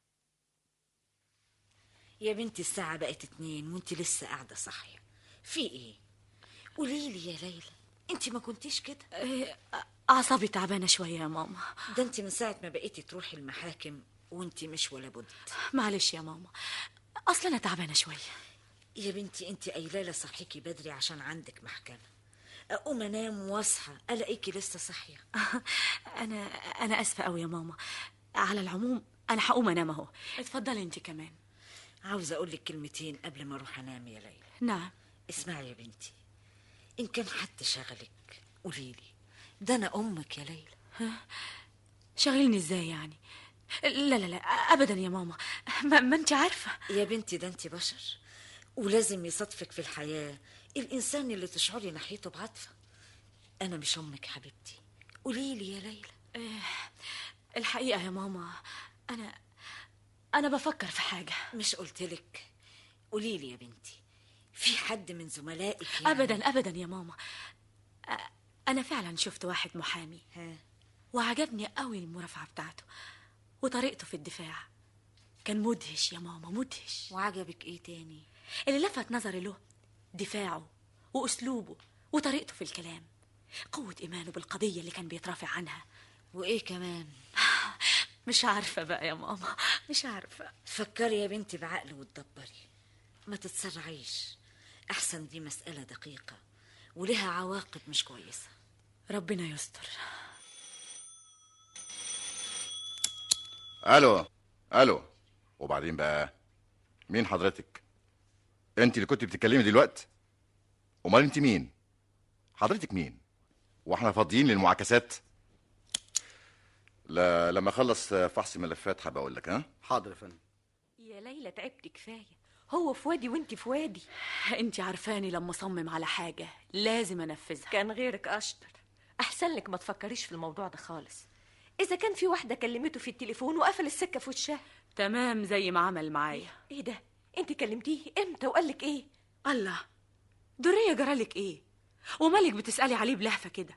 يا بنتي الساعة بقت اتنين وانت لسه قاعدة صاحية في ايه؟ قوليلي يا ليلى انت ما كنتيش كده إيه، أعصابي تعبانة شوية يا ماما ده انت من ساعة ما بقيتي تروحي المحاكم وانت مش ولا بد معلش يا ماما أصلا أنا تعبانة شوية يا بنتي انت قايله لي صحيكي بدري عشان عندك محكمة اقوم انام واصحى الاقيكي لسه صاحية أنا أنا آسفة أوي يا ماما على العموم أنا هقوم أنام أهو اتفضلي أنت كمان عاوزة اقول لك كلمتين قبل ما اروح انام يا ليلى نعم اسمعي يا بنتي ان كان حد شغلك قوليلي ده انا امك يا ليلى شغلني إزاي يعني لا لا لا أبدا يا ماما ما, ما أنت عارفة يا بنتي ده انت بشر ولازم يصادفك في الحياة الإنسان اللي تشعري ناحيته بعاطفة أنا مش أمك حبيبتي قوليلي يا ليلى الحقيقة يا ماما أنا أنا بفكر في حاجة مش قلتلك قوليلي يا بنتي في حد من زملائك يعني أبدا أبدا يا ماما أ- أنا فعلا شفت واحد محامي ها وعجبني قوي المرافعة بتاعته وطريقته في الدفاع كان مدهش يا ماما مدهش وعجبك إيه تاني اللي لفت نظري له دفاعه وأسلوبه وطريقته في الكلام قوة إيمانه بالقضية اللي كان بيترافع عنها وإيه كمان مش عارفة بقى يا ماما مش عارفة فكري يا بنتي بعقل وتدبري ما تتسرعيش أحسن دي مسألة دقيقة ولها عواقب مش كويسة ربنا يستر الو الو وبعدين بقى مين حضرتك انت اللي كنت بتتكلمي دلوقتي امال انت مين حضرتك مين واحنا فاضيين للمعاكسات لا لما اخلص فحص ملفات هبقى اقول لك ها حاضر يا فندم يا ليلى تعبت كفايه هو في وادي وانت في وادي انت عارفاني لما اصمم على حاجة لازم انفذها كان غيرك اشطر احسن لك ما تفكريش في الموضوع ده خالص اذا كان في واحده كلمته في التليفون وقفل السكه في وشها تمام زي ما عمل معايا ايه ده انت كلمتيه امتى وقال لك ايه الله درية جرالك ايه ومالك بتسألي عليه بلهفة كده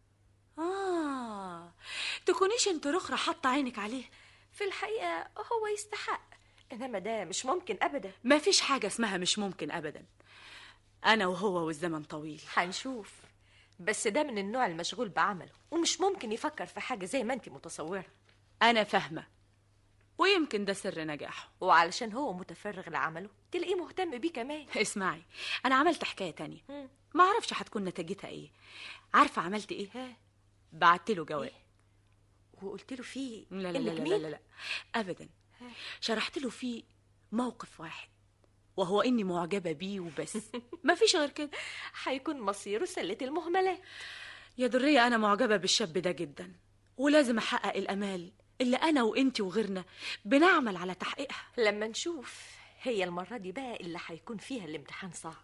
آه تكونيش انت رخرة حاطة عينك عليه في الحقيقه هو يستحق انما ده مش ممكن ابدا ما فيش حاجة اسمها مش ممكن أبدا أنا وهو والزمن طويل هنشوف بس ده من النوع المشغول بعمله ومش ممكن يفكر في حاجه زي ما انت متصوره أنا فاهمة ويمكن ده سر نجاحه وعلشان هو متفرغ لعمله تلاقيه مهتم بيه كمان اسمعي أنا عملت حكاية تانية مم. ما أعرفش هتكون نتيجتها إيه عارفة عملت إيه؟ ها بعت له جواب وقلت له فيه لا لا لا إنك لا, لا, مين؟ لا, لا أبدا شرحت له فيه موقف واحد وهو إني معجبة بيه وبس ما فيش غير كده هيكون مصيره سلة المهملات يا درية أنا معجبة بالشاب ده جدا ولازم أحقق الأمال اللي أنا وإنتي وغيرنا بنعمل على تحقيقها لما نشوف هي المرة دي بقى اللي هيكون فيها الامتحان صعب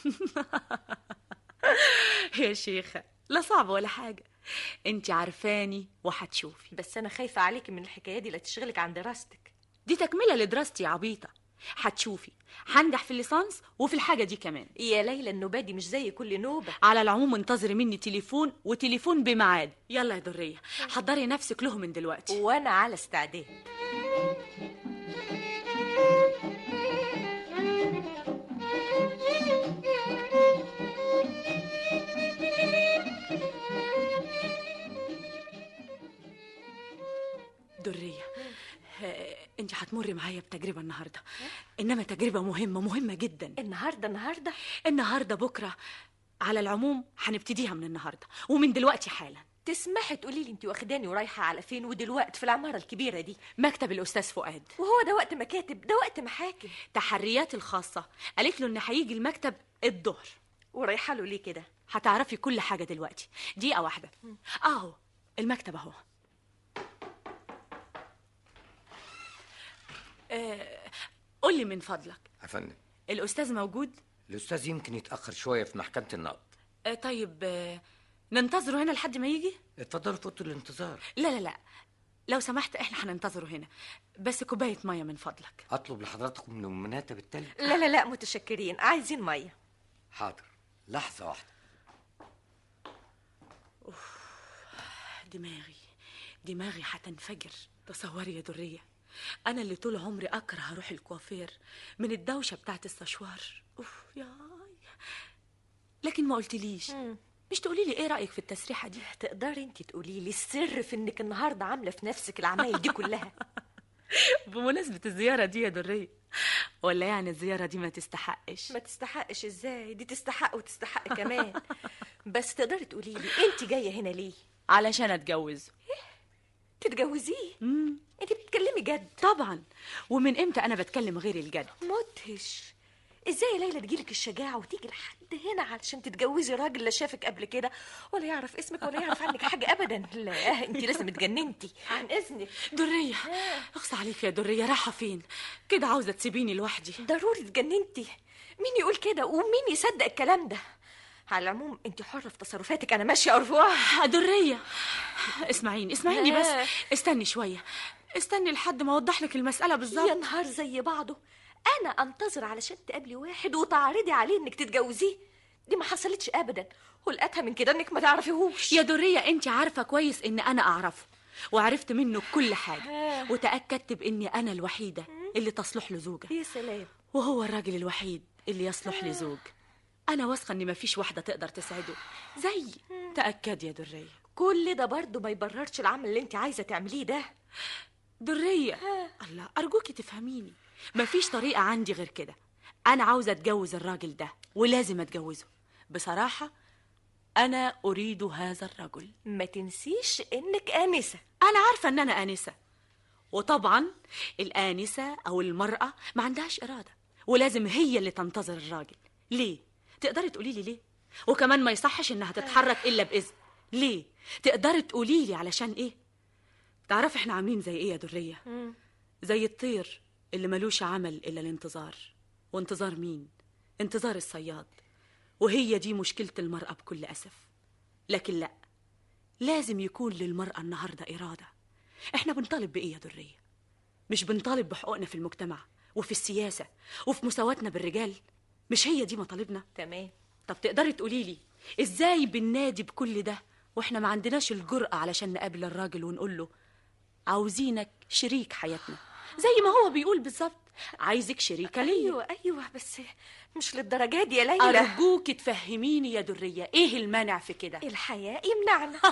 يا شيخة لا صعب ولا حاجة انت عارفاني وهتشوفي بس أنا خايفة عليكي من الحكاية دي لا تشغلك عن دراستك دي تكملة لدراستي يا عبيطة هتشوفي هنجح في الليسانس وفي الحاجة دي كمان يا ليلى النوبة دي مش زي كل نوبة على العموم انتظري مني تليفون وتليفون بميعاد يلا يا درية حضري نفسك له من دلوقتي وأنا على استعداد درية آه، انت هتمري معايا بتجربة النهاردة انما تجربة مهمة مهمة جدا النهاردة النهاردة النهاردة بكرة على العموم هنبتديها من النهاردة ومن دلوقتي حالا تسمحي تقولي لي انت واخداني ورايحة على فين ودلوقتي في العمارة الكبيرة دي مكتب الأستاذ فؤاد وهو ده وقت مكاتب ده وقت محاكم تحريات الخاصة قالت له إن هيجي المكتب الظهر ورايحة له ليه كده هتعرفي كل حاجة دلوقتي دقيقة واحدة أهو المكتب أهو آه، قول لي من فضلك يا فندم الاستاذ موجود الاستاذ يمكن يتاخر شويه في محكمه النقد آه طيب آه ننتظره هنا لحد ما يجي اتفضلوا في اوضه الانتظار لا لا لا لو سمحت احنا هننتظره هنا بس كوبايه ميه من فضلك اطلب لحضراتكم من المناتة بالتلج لا لا لا متشكرين عايزين ميه حاضر لحظه واحده دماغي دماغي هتنفجر تصوري يا درية أنا اللي طول عمري أكره أروح الكوافير من الدوشة بتاعت السشوار أوف ياي لكن ما قلتليش مش تقولي لي إيه رأيك في التسريحة دي تقدري انت تقولي لي السر في انك النهارده عامله في نفسك العمايل دي كلها بمناسبة الزيارة دي يا درية ولا يعني الزيارة دي ما تستحقش ما تستحقش ازاي دي تستحق وتستحق كمان بس تقدري تقولي لي انت جايه هنا ليه علشان أتجوز تتجوزيه انت بتتكلمي جد طبعا ومن إمتى أنا بتكلم غير الجد مدهش ازاي يا ليلى تجيلك الشجاعه وتيجي لحد هنا علشان تتجوزي راجل لا شافك قبل كده ولا يعرف اسمك ولا يعرف عنك حاجه ابدا لا انت لازم اتجننتي عن اذنك درية اخص عليك يا درية رايحة فين كده عاوزة تسيبيني لوحدي ضروري اتجننتي مين يقول كده ومين يصدق الكلام ده على العموم انت حره في تصرفاتك انا ماشيه ارفوها درية اسمعيني اسمعيني بس آه. استني شوية استني لحد ما اوضح لك المسألة يا بالظبط نهار زي بعضه انا انتظر علشان تقابلي واحد وتعرضي عليه انك تتجوزيه دي ما حصلتش ابدا والاتها من كده انك ما تعرفيهوش يا درية انت عارفة كويس ان انا اعرفه وعرفت منه كل حاجة وتأكدت باني انا الوحيدة اللي تصلح له زوجة يا سلام وهو الراجل الوحيد اللي يصلح لي زوج انا واثقة ان مفيش واحدة تقدر تسعده زي تأكد يا درية كل ده برضه ما يبررش العمل اللي انت عايزه تعمليه ده درية الله أرجوكي تفهميني مفيش طريقة عندي غير كده أنا عاوزة أتجوز الراجل ده ولازم أتجوزه بصراحة أنا أريد هذا الرجل ما تنسيش انك انسه أنا عارفة إن أنا آنسة وطبعا الآنسة أو المرأة ما عندهاش إرادة ولازم هي اللي تنتظر الراجل ليه؟ تقدري تقولي لي ليه؟ وكمان ما يصحش إنها تتحرك إلا بإذن ليه؟ تقدري تقولي لي علشان إيه؟ تعرفي إحنا عاملين زي إيه يا درية؟ زي الطير اللي ملوش عمل إلا الانتظار وانتظار مين؟ انتظار الصياد وهي دي مشكلة المرأة بكل أسف لكن لا لازم يكون للمرأة النهاردة إرادة إحنا بنطالب بإيه يا درية؟ مش بنطالب بحقوقنا في المجتمع وفي السياسة وفي مساواتنا بالرجال مش هي دي مطالبنا تمام طب تقدري تقولي لي إزاي بننادي بكل ده وإحنا ما عندناش الجرأة علشان نقابل الراجل ونقول له عاوزينك شريك حياتنا زي ما هو بيقول بالظبط عايزك شريكة ليا ايوه ايوه بس مش للدرجه دي يا ليلى أرجوك تفهميني يا درية إيه المانع في كده الحياة يمنعنا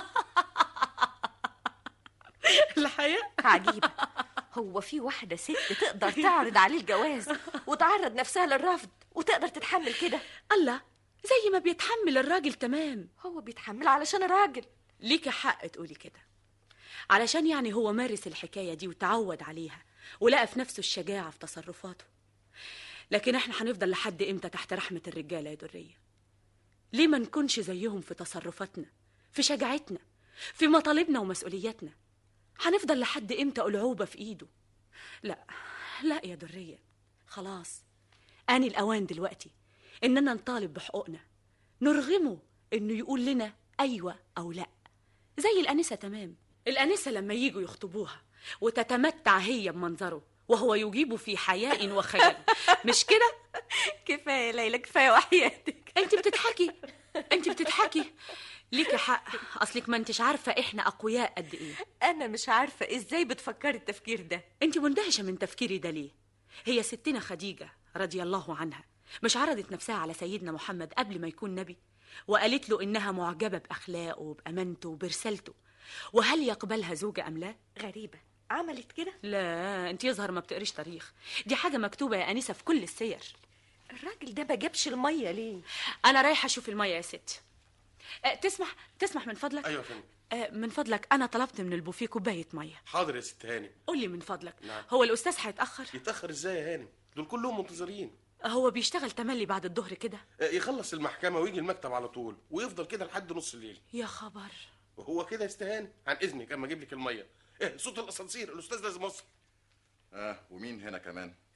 الحياة عجيبة هو في واحدة ست تقدر تعرض عليه الجواز وتعرض نفسها للرفض وتقدر تتحمل كده الله زي ما بيتحمل الراجل تمام هو بيتحمل علشان راجل ليك حق تقولي كده علشان يعني هو مارس الحكاية دي وتعود عليها ولقى في نفسه الشجاعة في تصرفاته لكن احنا هنفضل لحد امتى تحت رحمة الرجالة يا درية ليه ما نكونش زيهم في تصرفاتنا في شجاعتنا في مطالبنا ومسؤولياتنا هنفضل لحد امتى ألعوبة في ايده لا لا يا درية خلاص آن الأوان دلوقتي إننا نطالب بحقوقنا نرغمه إنه يقول لنا أيوة أو لأ زي الأنسة تمام الأنسة لما يجوا يخطبوها وتتمتع هي بمنظره وهو يجيب في حياء وخجل مش كده كفاية يا ليلى كفاية وحياتك انت بتضحكي انت بتضحكي ليكي حق اصلك ما انتش عارفه احنا اقوياء قد ايه أنا مش عارفة إزاي بتفكري التفكير ده انت مندهشه من تفكيري ده ليه هي ستنا خديجه رضي الله عنها مش عرضت نفسها على سيدنا محمد قبل ما يكون نبي وقالت له انها معجبه باخلاقه وبامانته وبرسالته وهل يقبلها زوجة ام لا غريبة عملت كده لا انت يظهر ما بتقريش تاريخ دي حاجه مكتوبه يا انسه في كل السير الراجل ده ما جابش المية ليه انا رايحه اشوف الميه يا ستي أه تسمح تسمح من فضلك ايوه يا فندم أه من فضلك انا طلبت من البوفيه كوبايه ميه حاضر يا ست هانم قول لي من فضلك نعم. هو الاستاذ هيتاخر يتاخر ازاي يا هانم دول كلهم منتظرين هو بيشتغل تملي بعد الظهر كده آه، يخلص المحكمه ويجي المكتب على طول ويفضل كده لحد نص الليل يا خبر وهو كده يستهان عن اذنك اما اجيب لك الميه ايه صوت الاسانسير الاستاذ لازم يوصل اه ومين هنا كمان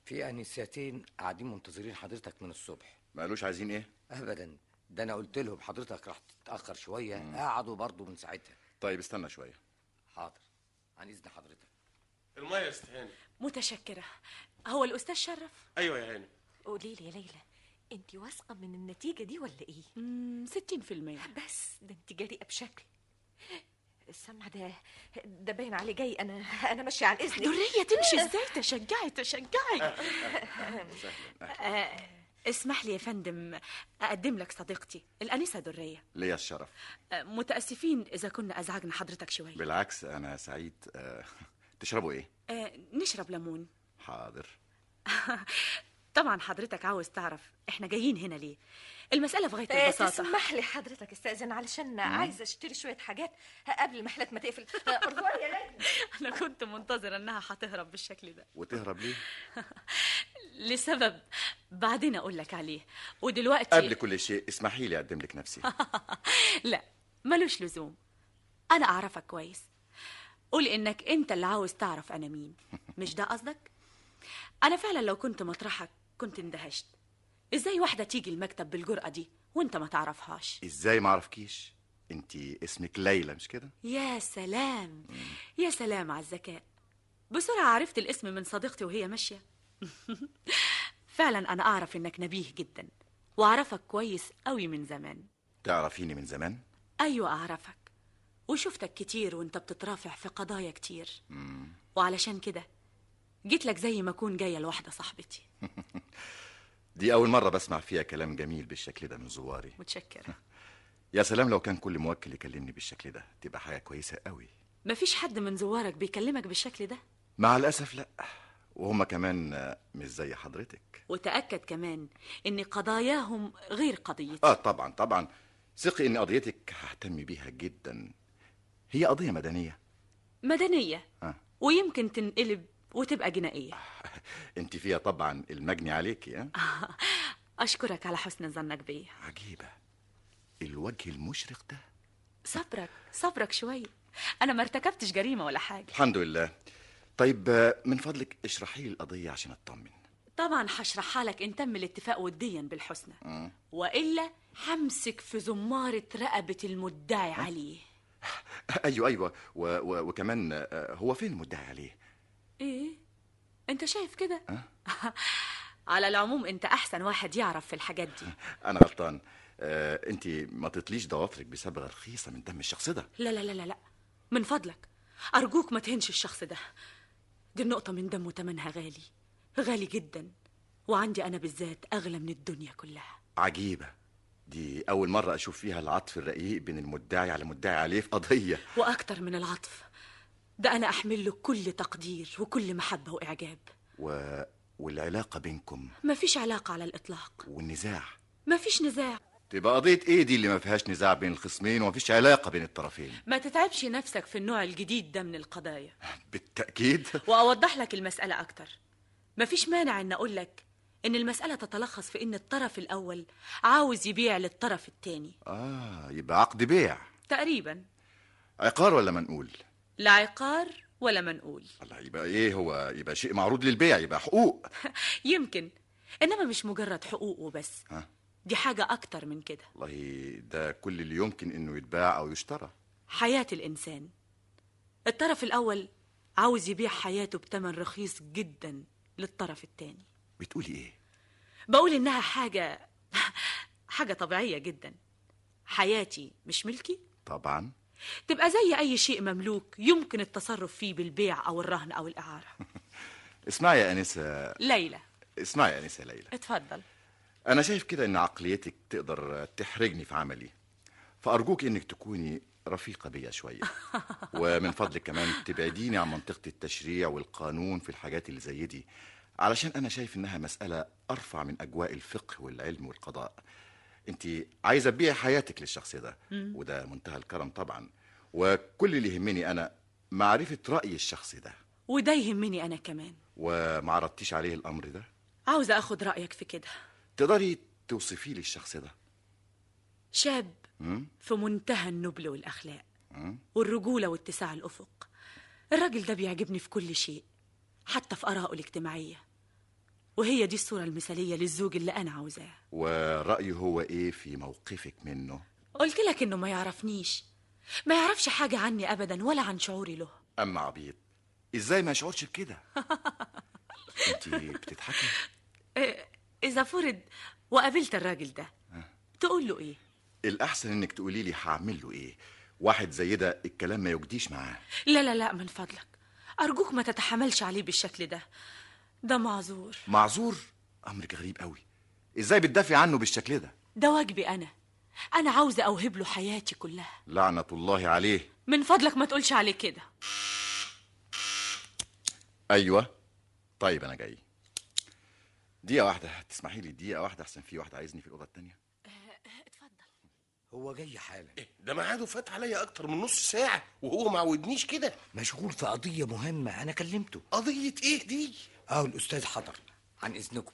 في انسيتين قاعدين منتظرين حضرتك من الصبح ما قالوش عايزين ايه ابدا ده انا قلت لهم حضرتك راح تتاخر شويه قعدوا برضه من ساعتها طيب استنى شويه حاضر عن اذن حضرتك الميه يا ست هاني متشكرة هو الأستاذ شرف ايوه يا هاني قولي لي يا ليلى انت واثقه من النتيجه دي ولا ايه مم، ستين في المية بس ده انت جريئه بشكل السمع ده ده باين عليه جاي انا انا ماشيه على الاذن درية تمشي ازاي تشجعي تشجعي آه، اسمح لي يا فندم أقدم لك صديقتي الأنسة درية ليا الشرف آه، متأسفين إذا كنا أزعجنا حضرتك شوية بالعكس انا سعيد آه، تشربوا ايه آه، نشرب ليمون حاضر طبعا حضرتك عاوز تعرف احنا جايين هنا ليه المسألة في غاية آه، البساطة تسمح لي حضرتك استاذن علشان عايزه اشتري شويه حاجات قبل المحلات ما تقفل آه، ارجوك يا ليلى أنا كنت منتظرة إنها هتهرب بالشكل ده وتهرب ليه لسبب بعدين أقول لك عليه ودلوقتي قبل كل شيء اسمحي لي اقدم لك نفسي لا ملوش لزوم أنا أعرفك كويس قول إنك أنت اللي عاوز تعرف أنا مين مش ده قصدك؟ أنا فعلا لو كنت مطرحك كنت اندهشت إزاي واحدة تيجي المكتب بالجرأة دي وأنت ما تعرفهاش ازاي ما اعرفكيش انت اسمك ليلى مش كده يا سلام يا سلام على الذكاء بسرعة عرفت الاسم من صديقتي وهي ماشية فعلا أنا أعرف إنك نبيه جدا وأعرفك كويس قوي من زمان تعرفيني من زمان أيوة أعرفك وشفتك كتير وانت بتترافع في قضايا كتير وعلشان كده جيت لك زي ما أكون جاية لواحدة صاحبتي دي اول مره بسمع فيها كلام جميل بالشكل ده من زواري متشكرة يا سلام لو كان كل موكل يكلمني بالشكل ده تبقى حاجه كويسه قوي مفيش حد من زوارك بيكلمك بالشكل ده مع الاسف لا وهم كمان آه، مش زي حضرتك وتأكد كمان إن قضاياهم غير قضيتي اه طبعا طبعا ثقي ان قضيتك ههتم بيها جدا هي قضيه مدنيه مدنية آه. ويمكن تنقلب وتبقى جنائية انت فيها طبعا المجني عليكي ها أشكرك على حسن ظنك بيا عجيبه الوجه المشرق ده صبرك صبرك شوية أنا ما ارتكبتش جريمة ولا حاجة الحمد لله طيب آه، من فضلك اشرحي لي القضيه عشان اطمن طبعا هشرحها لك إن تم الاتفاق وديا بالحسنى مم. وإلا همسك في زمارة رقبة المدعي عليه ايوه ايوه و و وكمان آه، هو فين المدعي عليه إيه؟ أنت شايف كده؟ على العموم أنت أحسن واحد يعرف في الحاجات دي انا غلطان آه، انت ما تطليش ضوافرك بصبغه رخيصه من دم الشخص ده لا لا لا لا لا من فضلك أرجوك ما تهنش الشخص ده دي النقطة من دمه تمنها غالي غالي جدا وعندي أنا بالذات أغلى من الدنيا كلها عجيبه دي اول مره اشوف فيها العطف الرقيق بين المدعي على المدعي عليه في قضيه وأكتر من العطف ده أنا أحمل له كل تقدير وكل محبة وإعجاب و... والعلاقه بينكم مفيش علاقة على الإطلاق والنزاع مفيش نزاع تبقى قضيه ايه دي اللي ما فيهاش نزاع بين الخصمين ومفيش علاقه بين الطرفين ما تتعبش نفسك في النوع الجديد ده من القضايا بالتاكيد وأوضح لك المسألة أكتر مفيش مانع إن أقول لك إن المسألة تتلخص في إن الطرف الأول عاوز يبيع للطرف التاني اه يبقى عقد بيع تقريبا عقار ولا منقول لا عقار ولا منقول الله يبقى ايه هو يبقى شيء معروض للبيع يبقى حقوق يمكن إنما مش مجرد حقوق وبس ها دي حاجة أكتر من كده والله ده كل اللي يمكن انه يتباع او يشترى حياة الإنسان الطرف الأول عاوز يبيع حياته بتمن رخيص جدا للطرف التاني بتقولي ايه بقول إنها حاجة حاجة طبيعية جدا حياتي مش ملكي طبعا تبقى زي أي شيء مملوك يمكن التصرف فيه بالبيع أو الرهن أو الإعارة اسمعي يا انسه ليلى اسمعي يا انسه ليلى اتفضل انا شايف كده ان عقليتك تقدر تحرجني في عملي فارجوك انك تكوني رفيقه بيا شويه ومن فضلك كمان تبعديني عن منطقه التشريع والقانون في الحاجات اللي زي دي علشان انا شايف انها مساله ارفع من اجواء الفقه والعلم والقضاء انت عايزه تبيعي حياتك للشخص ده مم. وده منتهى الكرم طبعا وكل اللي يهمني انا معرفه راي الشخص ده وده يهمني أنا كمان وما عرضتيش عليه الامر ده عاوزة أخد رأيك في كده تقدري توصفي لي الشخص ده شاب مم؟ في منتهى النبل والأخلاق مم؟ والرجولة واتساع الأفق الراجل ده بيعجبني في كل شيء حتى في آرائه الاجتماعية وهي دي الصورة المثالية للزوج اللي أنا عاوزاه ورأيه هو ايه في موقفك منه قلت لك إنه ما يعرفنيش ما يعرفش حاجة عني أبدا ولا عن شعوري له اما عبيط ازاي ما يشعرش بكده انت بتضحكي إيه، إذا فرض وقابلت الراجل ده تقول له إيه الاحسن انك تقولي لي هعمل له ايه واحد زي ده الكلام ما يجديش معاه لا لا لا من فضلك أرجوك ما تتحملش عليه بالشكل ده ده معذور معذور امرك غريب قوي ازاي بتدافع عنه بالشكل ده ده واجبي أنا أنا عاوزة أوهب له حياتي كلها لعنة الله عليه من فضلك ما تقولش عليه كده ايوه طيب انا جاي دقيقة واحدة تسمحي لي دقيقة واحدة احسن في واحد عايزني في الأوضة التانية هو جاي حالا ده ميعاده فات عليا اكتر من نص ساعه وهو ما عودنيش كده مشغول في قضية مهمة أنا كلمته قضية إيه دي؟ أهو الأستاذ حضر عن إذنكم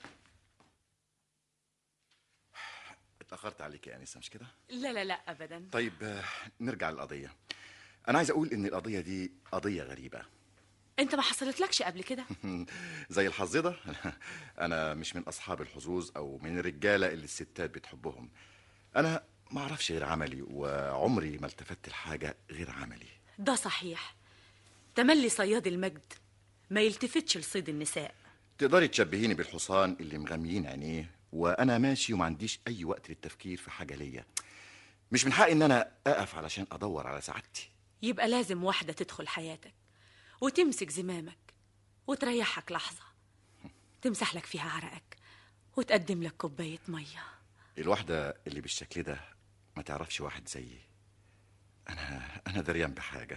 اتأخرت عليك يا أنسة مش كده؟ لا لا لا أبدا طيب آه، نرجع للقضية أنا عايز أقول إن القضية دي قضية غريبة أنت ما حصلتلكش قبل كده زي الحظ ده أنا مش من أصحاب الحظوظ أو من الرجالة اللي الستات بتحبهم أنا ما أعرفش غير عملي وعمري ما التفت لحاجة غير عملي ده صحيح تملي صياد المجد ما يلتفتش لصيد النساء تقدري تشبهيني بالحصان اللي مغميين عينيه وأنا ماشي وما عنديش أي وقت للتفكير في حاجة ليا مش من حقي إن أنا أقف علشان أدور على سعادتي يبقى لازم واحدة تدخل حياتك وتمسك زمامك وتريحك لحظة تمسح لك فيها عرقك وتقدم لك كوباية مية الواحدة اللي بالشكل ده ما تعرفش واحد زيي أنا أنا دريان بحاجة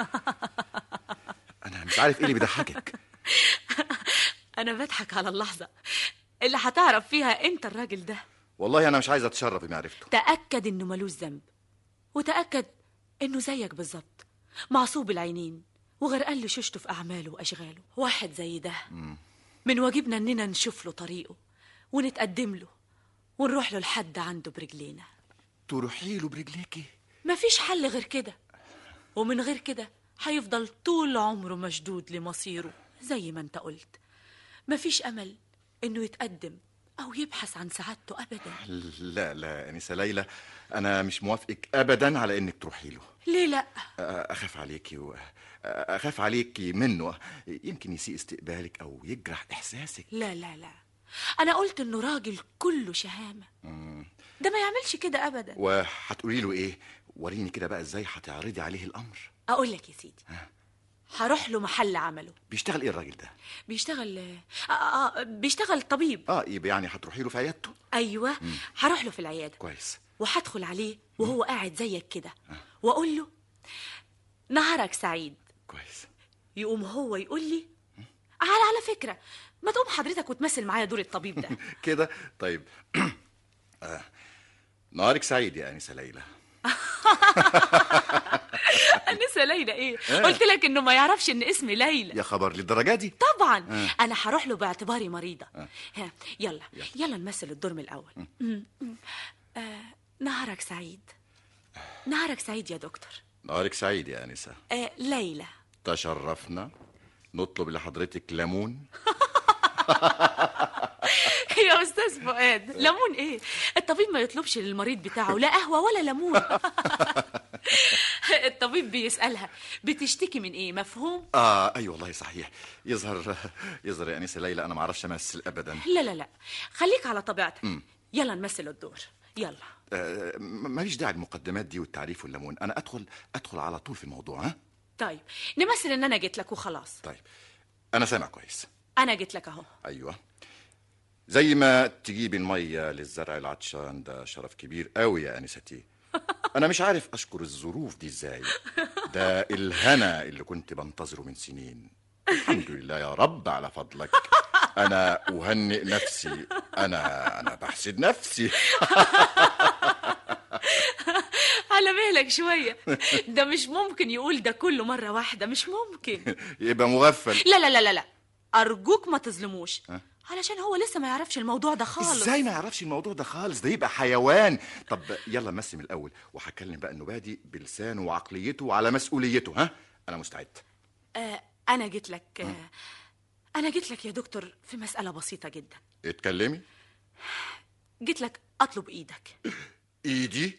أنا مش عارف إيه اللي بيضحكك أنا بضحك على اللحظة اللي هتعرف فيها أنت الراجل ده والله أنا مش عايز أتشرف بمعرفته تأكد إنه ملوش ذنب وتأكد إنه زيك بالظبط معصوب العينين وغرقان له شوشته في أعماله وأشغاله واحد زي ده من واجبنا إننا نشوف له طريقه ونتقدم له ونروح له لحد عنده برجلينا تروحي له برجليكي مفيش حل غير كده ومن غير كده هيفضل طول عمره مشدود لمصيره زي ما انت قلت مفيش أمل إنه يتقدم أو يبحث عن سعادته أبدا لا لا أنسة ليلى أنا مش موافقك أبدا على إنك تروحي له ليه لأ أخاف عليكي و... أخاف عليكي منه يمكن يسيء استقبالك أو يجرح إحساسك لا لا لا أنا قلت إنه راجل كله شهامة ده ما يعملش كده أبدا وهتقولي له إيه وريني كده بقى إزاي هتعرضي عليه الأمر أقول لك يا سيدي هروح له محل عمله بيشتغل إيه الراجل ده بيشتغل آه آه بيشتغل طبيب آه يبقى يعني هتروحي له في عيادته أيوة هروح له في العيادة كويس وهدخل عليه وهو قاعد زيك كده وأقول له نهارك سعيد كويس يقوم هو يقول لي على على فكرة ما تقوم حضرتك وتمثل معايا دور الطبيب ده كده طيب آه. نهارك سعيد يا أنسة ليلى أنسة ليلى إيه؟ آه. قلت لك إنه ما يعرفش إن اسمي ليلى يا خبر للدرجة دي طبعا آه. أنا هروح له باعتباري مريضة آه. ها يلا يلا نمثل الدور من الأول م- م. آه نهارك سعيد نهارك سعيد يا دكتور نهارك سعيد يا أنسة آه ليلى تشرفنا نطلب لحضرتك ليمون يا استاذ فؤاد ليمون ايه الطبيب ما يطلبش للمريض بتاعه لا قهوه ولا ليمون الطبيب بيسالها بتشتكي من ايه مفهوم اه اي والله صحيح يظهر يظهر يا انسه ليلى انا ما اعرفش امثل ابدا لا لا لا خليك على طبيعتك مم. يلا نمثل الدور يلا آه م- ماليش داعي المقدمات دي والتعريف والليمون انا ادخل ادخل على طول في الموضوع ها طيب نمثل ان انا جيت لك وخلاص طيب انا سامع كويس انا جيت لك اهو ايوه زي ما تجيب الميه للزرع العطشان ده شرف كبير قوي يا انستي انا مش عارف اشكر الظروف دي ازاي ده الهنا اللي كنت بنتظره من سنين الحمد لله يا رب على فضلك انا اهنئ نفسي انا انا بحسد نفسي على بالك شويه ده مش ممكن يقول ده كله مره واحده مش ممكن يبقى مغفل لا لا لا لا لا ارجوك ما تظلموش ها؟ علشان هو لسه ما يعرفش الموضوع ده خالص ازاي ما يعرفش الموضوع ده خالص ده يبقى حيوان طب يلا نمثل من الاول وهكلم بقى النبادي بلسانه وعقليته وعلى مسؤوليته ها انا مستعد آه انا جيت لك آه انا جيت لك يا دكتور في مساله بسيطه جدا اتكلمي جيت لك اطلب ايدك ايدي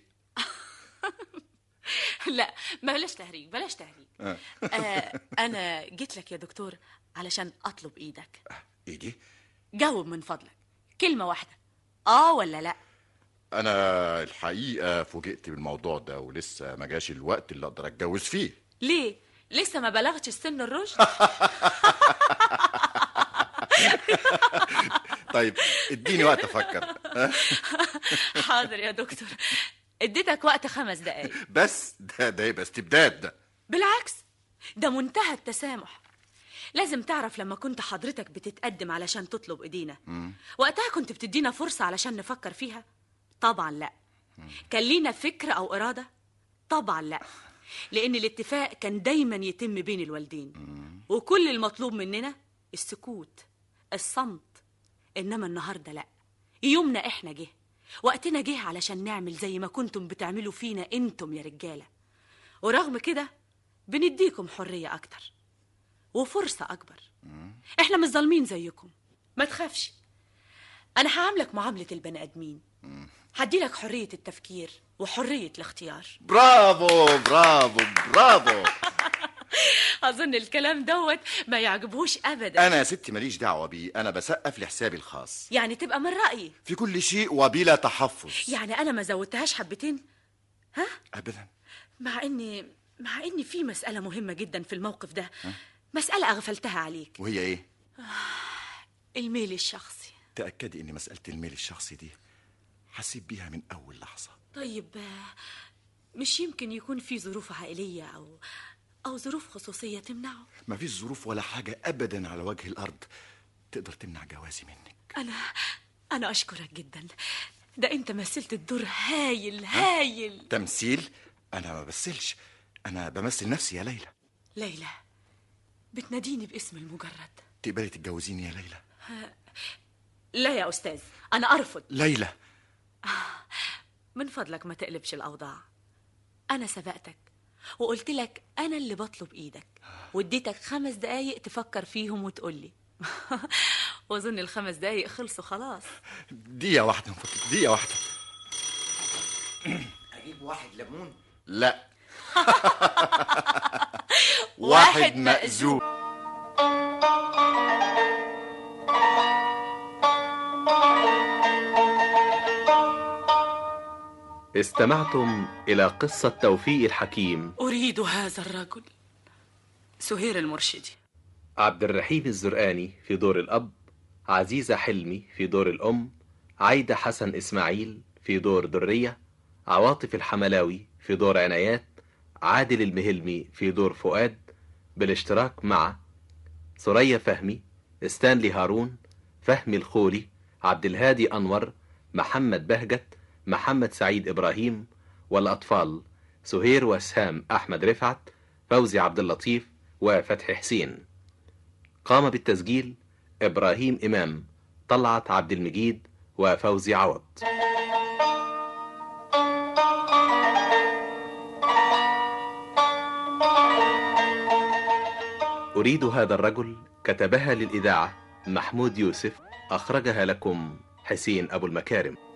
لا بلاش تهريج بلاش تهريج آه. آه انا جيت لك يا دكتور علشان اطلب ايدك ايدي جاوب من فضلك كلمه واحده اه ولا لا انا الحقيقه فوجئت بالموضوع ده ولسه ما جاش الوقت اللي اقدر اتجوز فيه ليه لسه ما بلغتش السن الرشد طيب اديني وقت افكر ها؟ حاضر يا دكتور اديتك وقت خمس دقايق بس ده ده يبقى استبداد ده بالعكس ده منتهى التسامح لازم تعرف لما كنت حضرتك بتتقدم علشان تطلب ايدينا مم. وقتها كنت بتدينا فرصة علشان نفكر فيها طبعا لا كان لينا فكر او ارادة طبعا لا لان الاتفاق كان دايما يتم بين الوالدين وكل المطلوب مننا السكوت الصمت انما النهارده لا يومنا احنا جه وقتنا جه علشان نعمل زي ما كنتم بتعملوا فينا انتم يا رجاله ورغم كده بنديكم حريه اكتر وفرصه اكبر احنا مش ظالمين زيكم ما تخافش انا هعاملك معامله البني ادمين هديلك حريه التفكير وحريه الاختيار برافو برافو برافو اظن الكلام دوت ما يعجبهوش ابدا انا يا ستي ماليش دعوه بيه انا بسقف لحسابي الخاص يعني تبقى من رايي في كل شيء وبلا تحفظ يعني انا ما زودتهاش حبتين ها ابدا مع اني مع اني في مساله مهمه جدا في الموقف ده مساله اغفلتها عليك وهي ايه الميل الشخصي تاكدي ان مساله الميل الشخصي دي حسيت بيها من اول لحظه طيب آه، مش يمكن يكون في ظروف عائليه او او ظروف خصوصيه تمنعه مفيش ظروف ولا حاجه ابدا على وجه الارض تقدر تمنع جوازي منك انا انا اشكرك جدا ده انت مثلت الدور هايل هايل تمثيل انا ما بمثلش انا بمثل نفسي يا ليلى ليلى بتناديني باسم المجرد تقبلي تتجوزيني يا ليلى لا يا استاذ انا ارفض ليلى من فضلك ما تقلبش الاوضاع انا سبقتك وقلت لك انا اللي بطلب ايدك واديتك خمس دقايق تفكر فيهم وتقولي واظن الخمس دقايق خلصوا خلاص دقيقه واحده من فضلك دقيقه واحده اجيب واحد ليمون لا واحد واحد مأزوم استمعتم إلى قصة توفيق الحكيم اريد هذا الرجل سهير المرشدي عبد الرحيم الزرقاني في دور الأب عزيزة حلمي في دور الأم عايدة حسن إسماعيل في دور درية عواطف الحملاوي في دور عنايات عادل المهلمي في دور فؤاد بالاشتراك مع ثريا فهمي ستانلي هارون فهمي الخولي عبد الهادي أنور محمد بهجت محمد سعيد إبراهيم والأطفال سهير وسهام أحمد رفعت فوزي عبد اللطيف وفتحي حسين قام بالتسجيل إبراهيم إمام طلعت عبد المجيد وفوزي عوض أريد هذا الرجل كتبها للإذاعة محمود يوسف أخرجها لكم حسين أبو المكارم